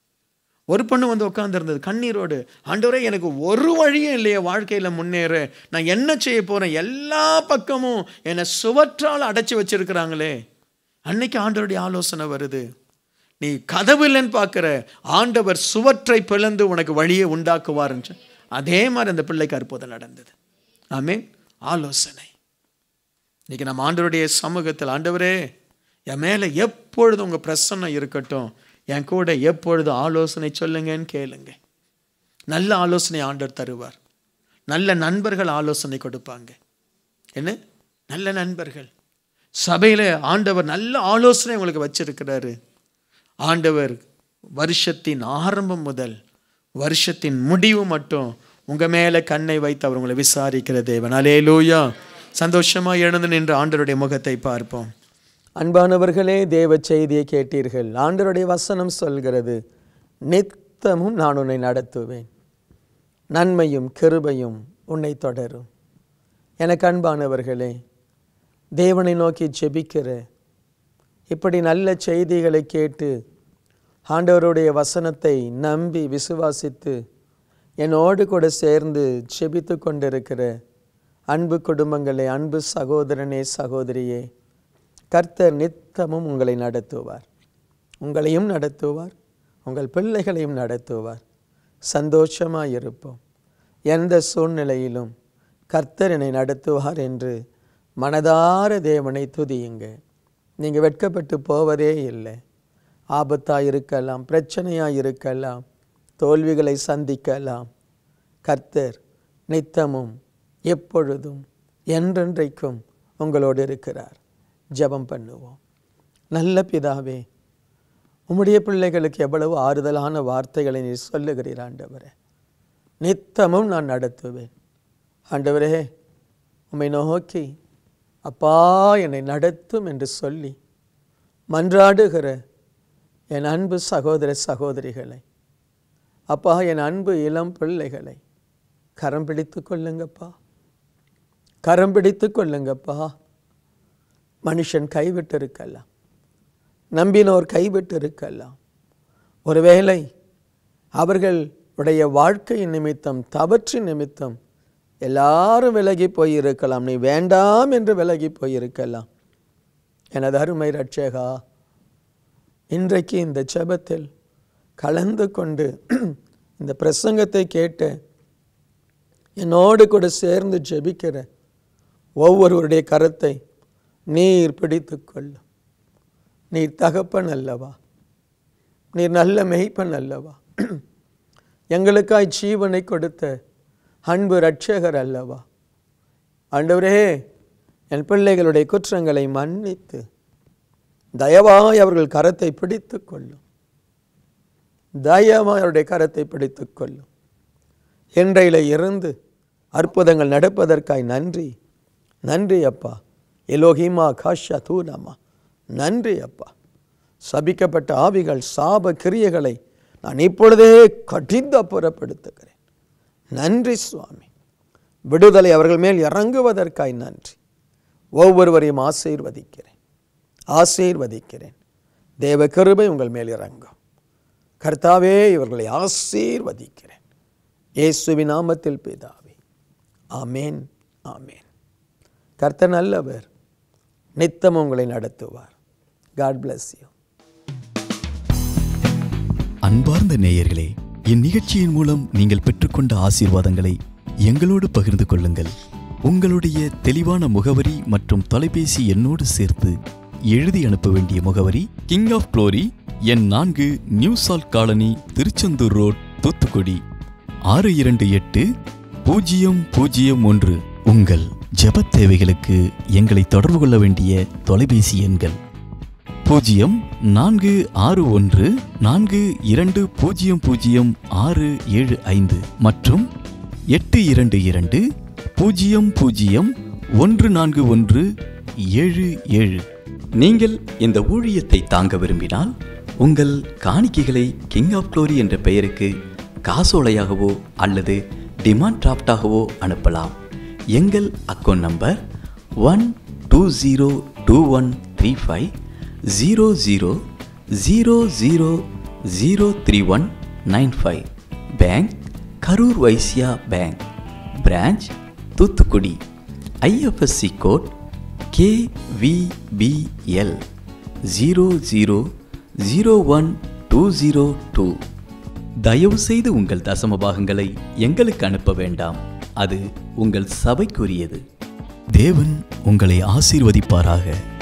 Speaker 2: ஒரு பொண்ணு வந்து உட்காந்துருந்தது கண்ணீரோடு ஆண்டவரே எனக்கு ஒரு வழியும் இல்லையே வாழ்க்கையில் முன்னேற நான் என்ன செய்ய போகிறேன் எல்லா பக்கமும் என்னை சுவற்றால் அடைச்சி வச்சிருக்கிறாங்களே அன்னைக்கு ஆண்டவருடைய ஆலோசனை வருது நீ கதவு இல்லைன்னு பார்க்குற ஆண்டவர் சுவற்றை பிளந்து உனக்கு வழியை உண்டாக்குவாருன்னு அதே மாதிரி அந்த பிள்ளைக்கு அற்புதம் நடந்தது ஆமே ஆலோசனை இன்னைக்கு நம்ம ஆண்டவருடைய சமூகத்தில் ஆண்டவரே என் மேலே எப்பொழுதும் உங்கள் பிரசன்னம் இருக்கட்டும் என் கூட எப்பொழுதும் ஆலோசனை சொல்லுங்கன்னு கேளுங்க நல்ல ஆலோசனை ஆண்டவர் தருவார் நல்ல நண்பர்கள் ஆலோசனை கொடுப்பாங்க என்ன நல்ல நண்பர்கள் சபையில் ஆண்டவர் நல்ல ஆலோசனை உங்களுக்கு வச்சிருக்கிறாரு ஆண்டவர் வருஷத்தின் ஆரம்பம் முதல் வருஷத்தின் முடிவு மட்டும் உங்கள் மேலே கண்ணை வைத்து அவர் உங்களை விசாரிக்கிற தேவன் அலே லூயா சந்தோஷமாக எழுந்து நின்று ஆண்டருடைய முகத்தை பார்ப்போம் அன்பானவர்களே தேவ செய்தியை கேட்டீர்கள் ஆண்டருடைய வசனம் சொல்கிறது நித்தமும் நான் உன்னை நடத்துவேன் நன்மையும் கிருபையும் உன்னை தொடரும் எனக்கு அன்பானவர்களே தேவனை நோக்கி செபிக்கிற இப்படி நல்ல செய்திகளை கேட்டு ஆண்டவருடைய வசனத்தை நம்பி விசுவாசித்து என்னோடு கூட சேர்ந்து செபித்து கொண்டிருக்கிற அன்பு குடும்பங்களே அன்பு சகோதரனே சகோதரியே கர்த்தர் நித்தமும் உங்களை நடத்துவார் உங்களையும் நடத்துவார் உங்கள் பிள்ளைகளையும் நடத்துவார் சந்தோஷமாக இருப்போம் எந்த சூழ்நிலையிலும் கர்த்தர் என்னை நடத்துவார் என்று மனதார தேவனை துதியுங்க நீங்கள் வெட்கப்பட்டு போவதே இல்லை ஆபத்தாக இருக்கலாம் பிரச்சனையாக இருக்கலாம் தோல்விகளை சந்திக்கலாம் கர்த்தர் நித்தமும் எப்பொழுதும் என்றென்றைக்கும் உங்களோடு இருக்கிறார் ஜெபம் பண்ணுவோம் நல்ல பிதாவே உம்முடைய பிள்ளைகளுக்கு எவ்வளவு ஆறுதலான வார்த்தைகளை நீ சொல்லுகிறீர் ஆண்டவரே நித்தமும் நான் நடத்துவேன் ஆண்டவரே உம்மை நோக்கி அப்பா என்னை நடத்தும் என்று சொல்லி மன்றாடுகிற என் அன்பு சகோதர சகோதரிகளை அப்பா என் அன்பு இளம் பிள்ளைகளை கரம் பிடித்து கொள்ளுங்கப்பா கரம் பிடித்து கொள்ளுங்கப்பா மனுஷன் கைவிட்டு இருக்கலாம் நம்பினோர் கைவிட்டு இருக்கலாம் ஒருவேளை அவர்கள் உடைய வாழ்க்கையின் நிமித்தம் தவற்றின் நிமித்தம் எல்லாரும் விலகி போயிருக்கலாம் நீ வேண்டாம் என்று விலகி போயிருக்கலாம் எனது அருமை ரட்சகா இன்றைக்கு இந்த ஜெபத்தில் கலந்து கொண்டு இந்த பிரசங்கத்தை கேட்டு என்னோடு கூட சேர்ந்து ஜெபிக்கிற ஒவ்வொருவருடைய கரத்தை நீர் பிடித்து கொள்ளும் நீர் தகப்பன் அல்லவா நீர் நல்ல மெய்ப்பன் அல்லவா எங்களுக்காய் ஜீவனை கொடுத்த அன்பு ரட்சகர் அல்லவா ஆண்டவரே என் பிள்ளைகளுடைய குற்றங்களை மன்னித்து தயவாய் அவர்கள் கரத்தை பிடித்து கொள்ளும் தயவாய் அவருடைய கரத்தை பிடித்து கொள்ளும் இன்றையில இருந்து அற்புதங்கள் நடப்பதற்காய் நன்றி நன்றி அப்பா எலோஹிமா காஷா தூனம்மா நன்றி அப்பா சபிக்கப்பட்ட ஆவிகள் சாப கிரியைகளை நான் இப்பொழுதே கடிந்து அப்புறப்படுத்துகிறேன் நன்றி சுவாமி விடுதலை அவர்கள் மேல் இறங்குவதற்காய் நன்றி ஒவ்வொருவரையும் ஆசீர்வதிக்கிறேன் ஆசீர்வதிக்கிறேன் தேவ கிருபை உங்கள் மேல் இறங்கும் கர்த்தாவே இவர்களை ஆசீர்வதிக்கிறேன் இயேசுவின் நாமத்தில் பிதாவே ஆமேன் ஆமேன் கர்த்தர் நல்லவர் நித்தம் உங்களை நடத்துவார் காட் bless you
Speaker 3: அன்பார்ந்த நேயர்களே இந்நிகழ்ச்சியின் மூலம் நீங்கள் பெற்றுக்கொண்ட ஆசீர்வாதங்களை எங்களோடு பகிர்ந்து கொள்ளுங்கள் உங்களுடைய தெளிவான முகவரி மற்றும் தொலைபேசி எண்ணோடு சேர்த்து எழுதி அனுப்ப வேண்டிய முகவரி கிங் ஆஃப் க்ளோரி எண் நான்கு new salt colony Tiruchendur road Thoothukudi ஆறு இரண்டு எட்டு பூஜ்ஜியம் பூஜ்ஜியம் ஒன்று உங்கள் ஜெபத் தேவைகளுக்கு எங்களை தொடர்பு கொள்ள வேண்டிய தொலைபேசி எண்கள் பூஜ்ஜியம் நான்கு ஆறு ஒன்று நான்கு இரண்டு பூஜ்ஜியம் பூஜ்ஜியம் ஆறு ஏழு ஐந்து மற்றும் எட்டு இரண்டு இரண்டு பூஜ்ஜியம் பூஜ்ஜியம் ஒன்று நான்கு ஒன்று ஏழு ஏழு நீங்கள் இந்த ஊழியத்தை தாங்க விரும்பினால் உங்கள் காணிக்கைகளை கிங் ஆஃப் க்ளோரி என்ற பெயருக்கு காசோலையாகவோ அல்லது டிமாண்ட் டிராஃப்டாகவோ அனுப்பலாம் எங்கள் account number one two zero two one three five zero zero zero zero zero three one nine five bank Karur Vysya bank branch Thoothukudi IFSC code KVBL zero zero zero one two zero two தயவுசெய்து உங்கள் தசம பாகங்களை எங்களுக்கு அனுப்ப வேண்டாம் அது உங்கள் சபைக்குரியது தேவன் உங்களை ஆசீர்வதிப்பாராக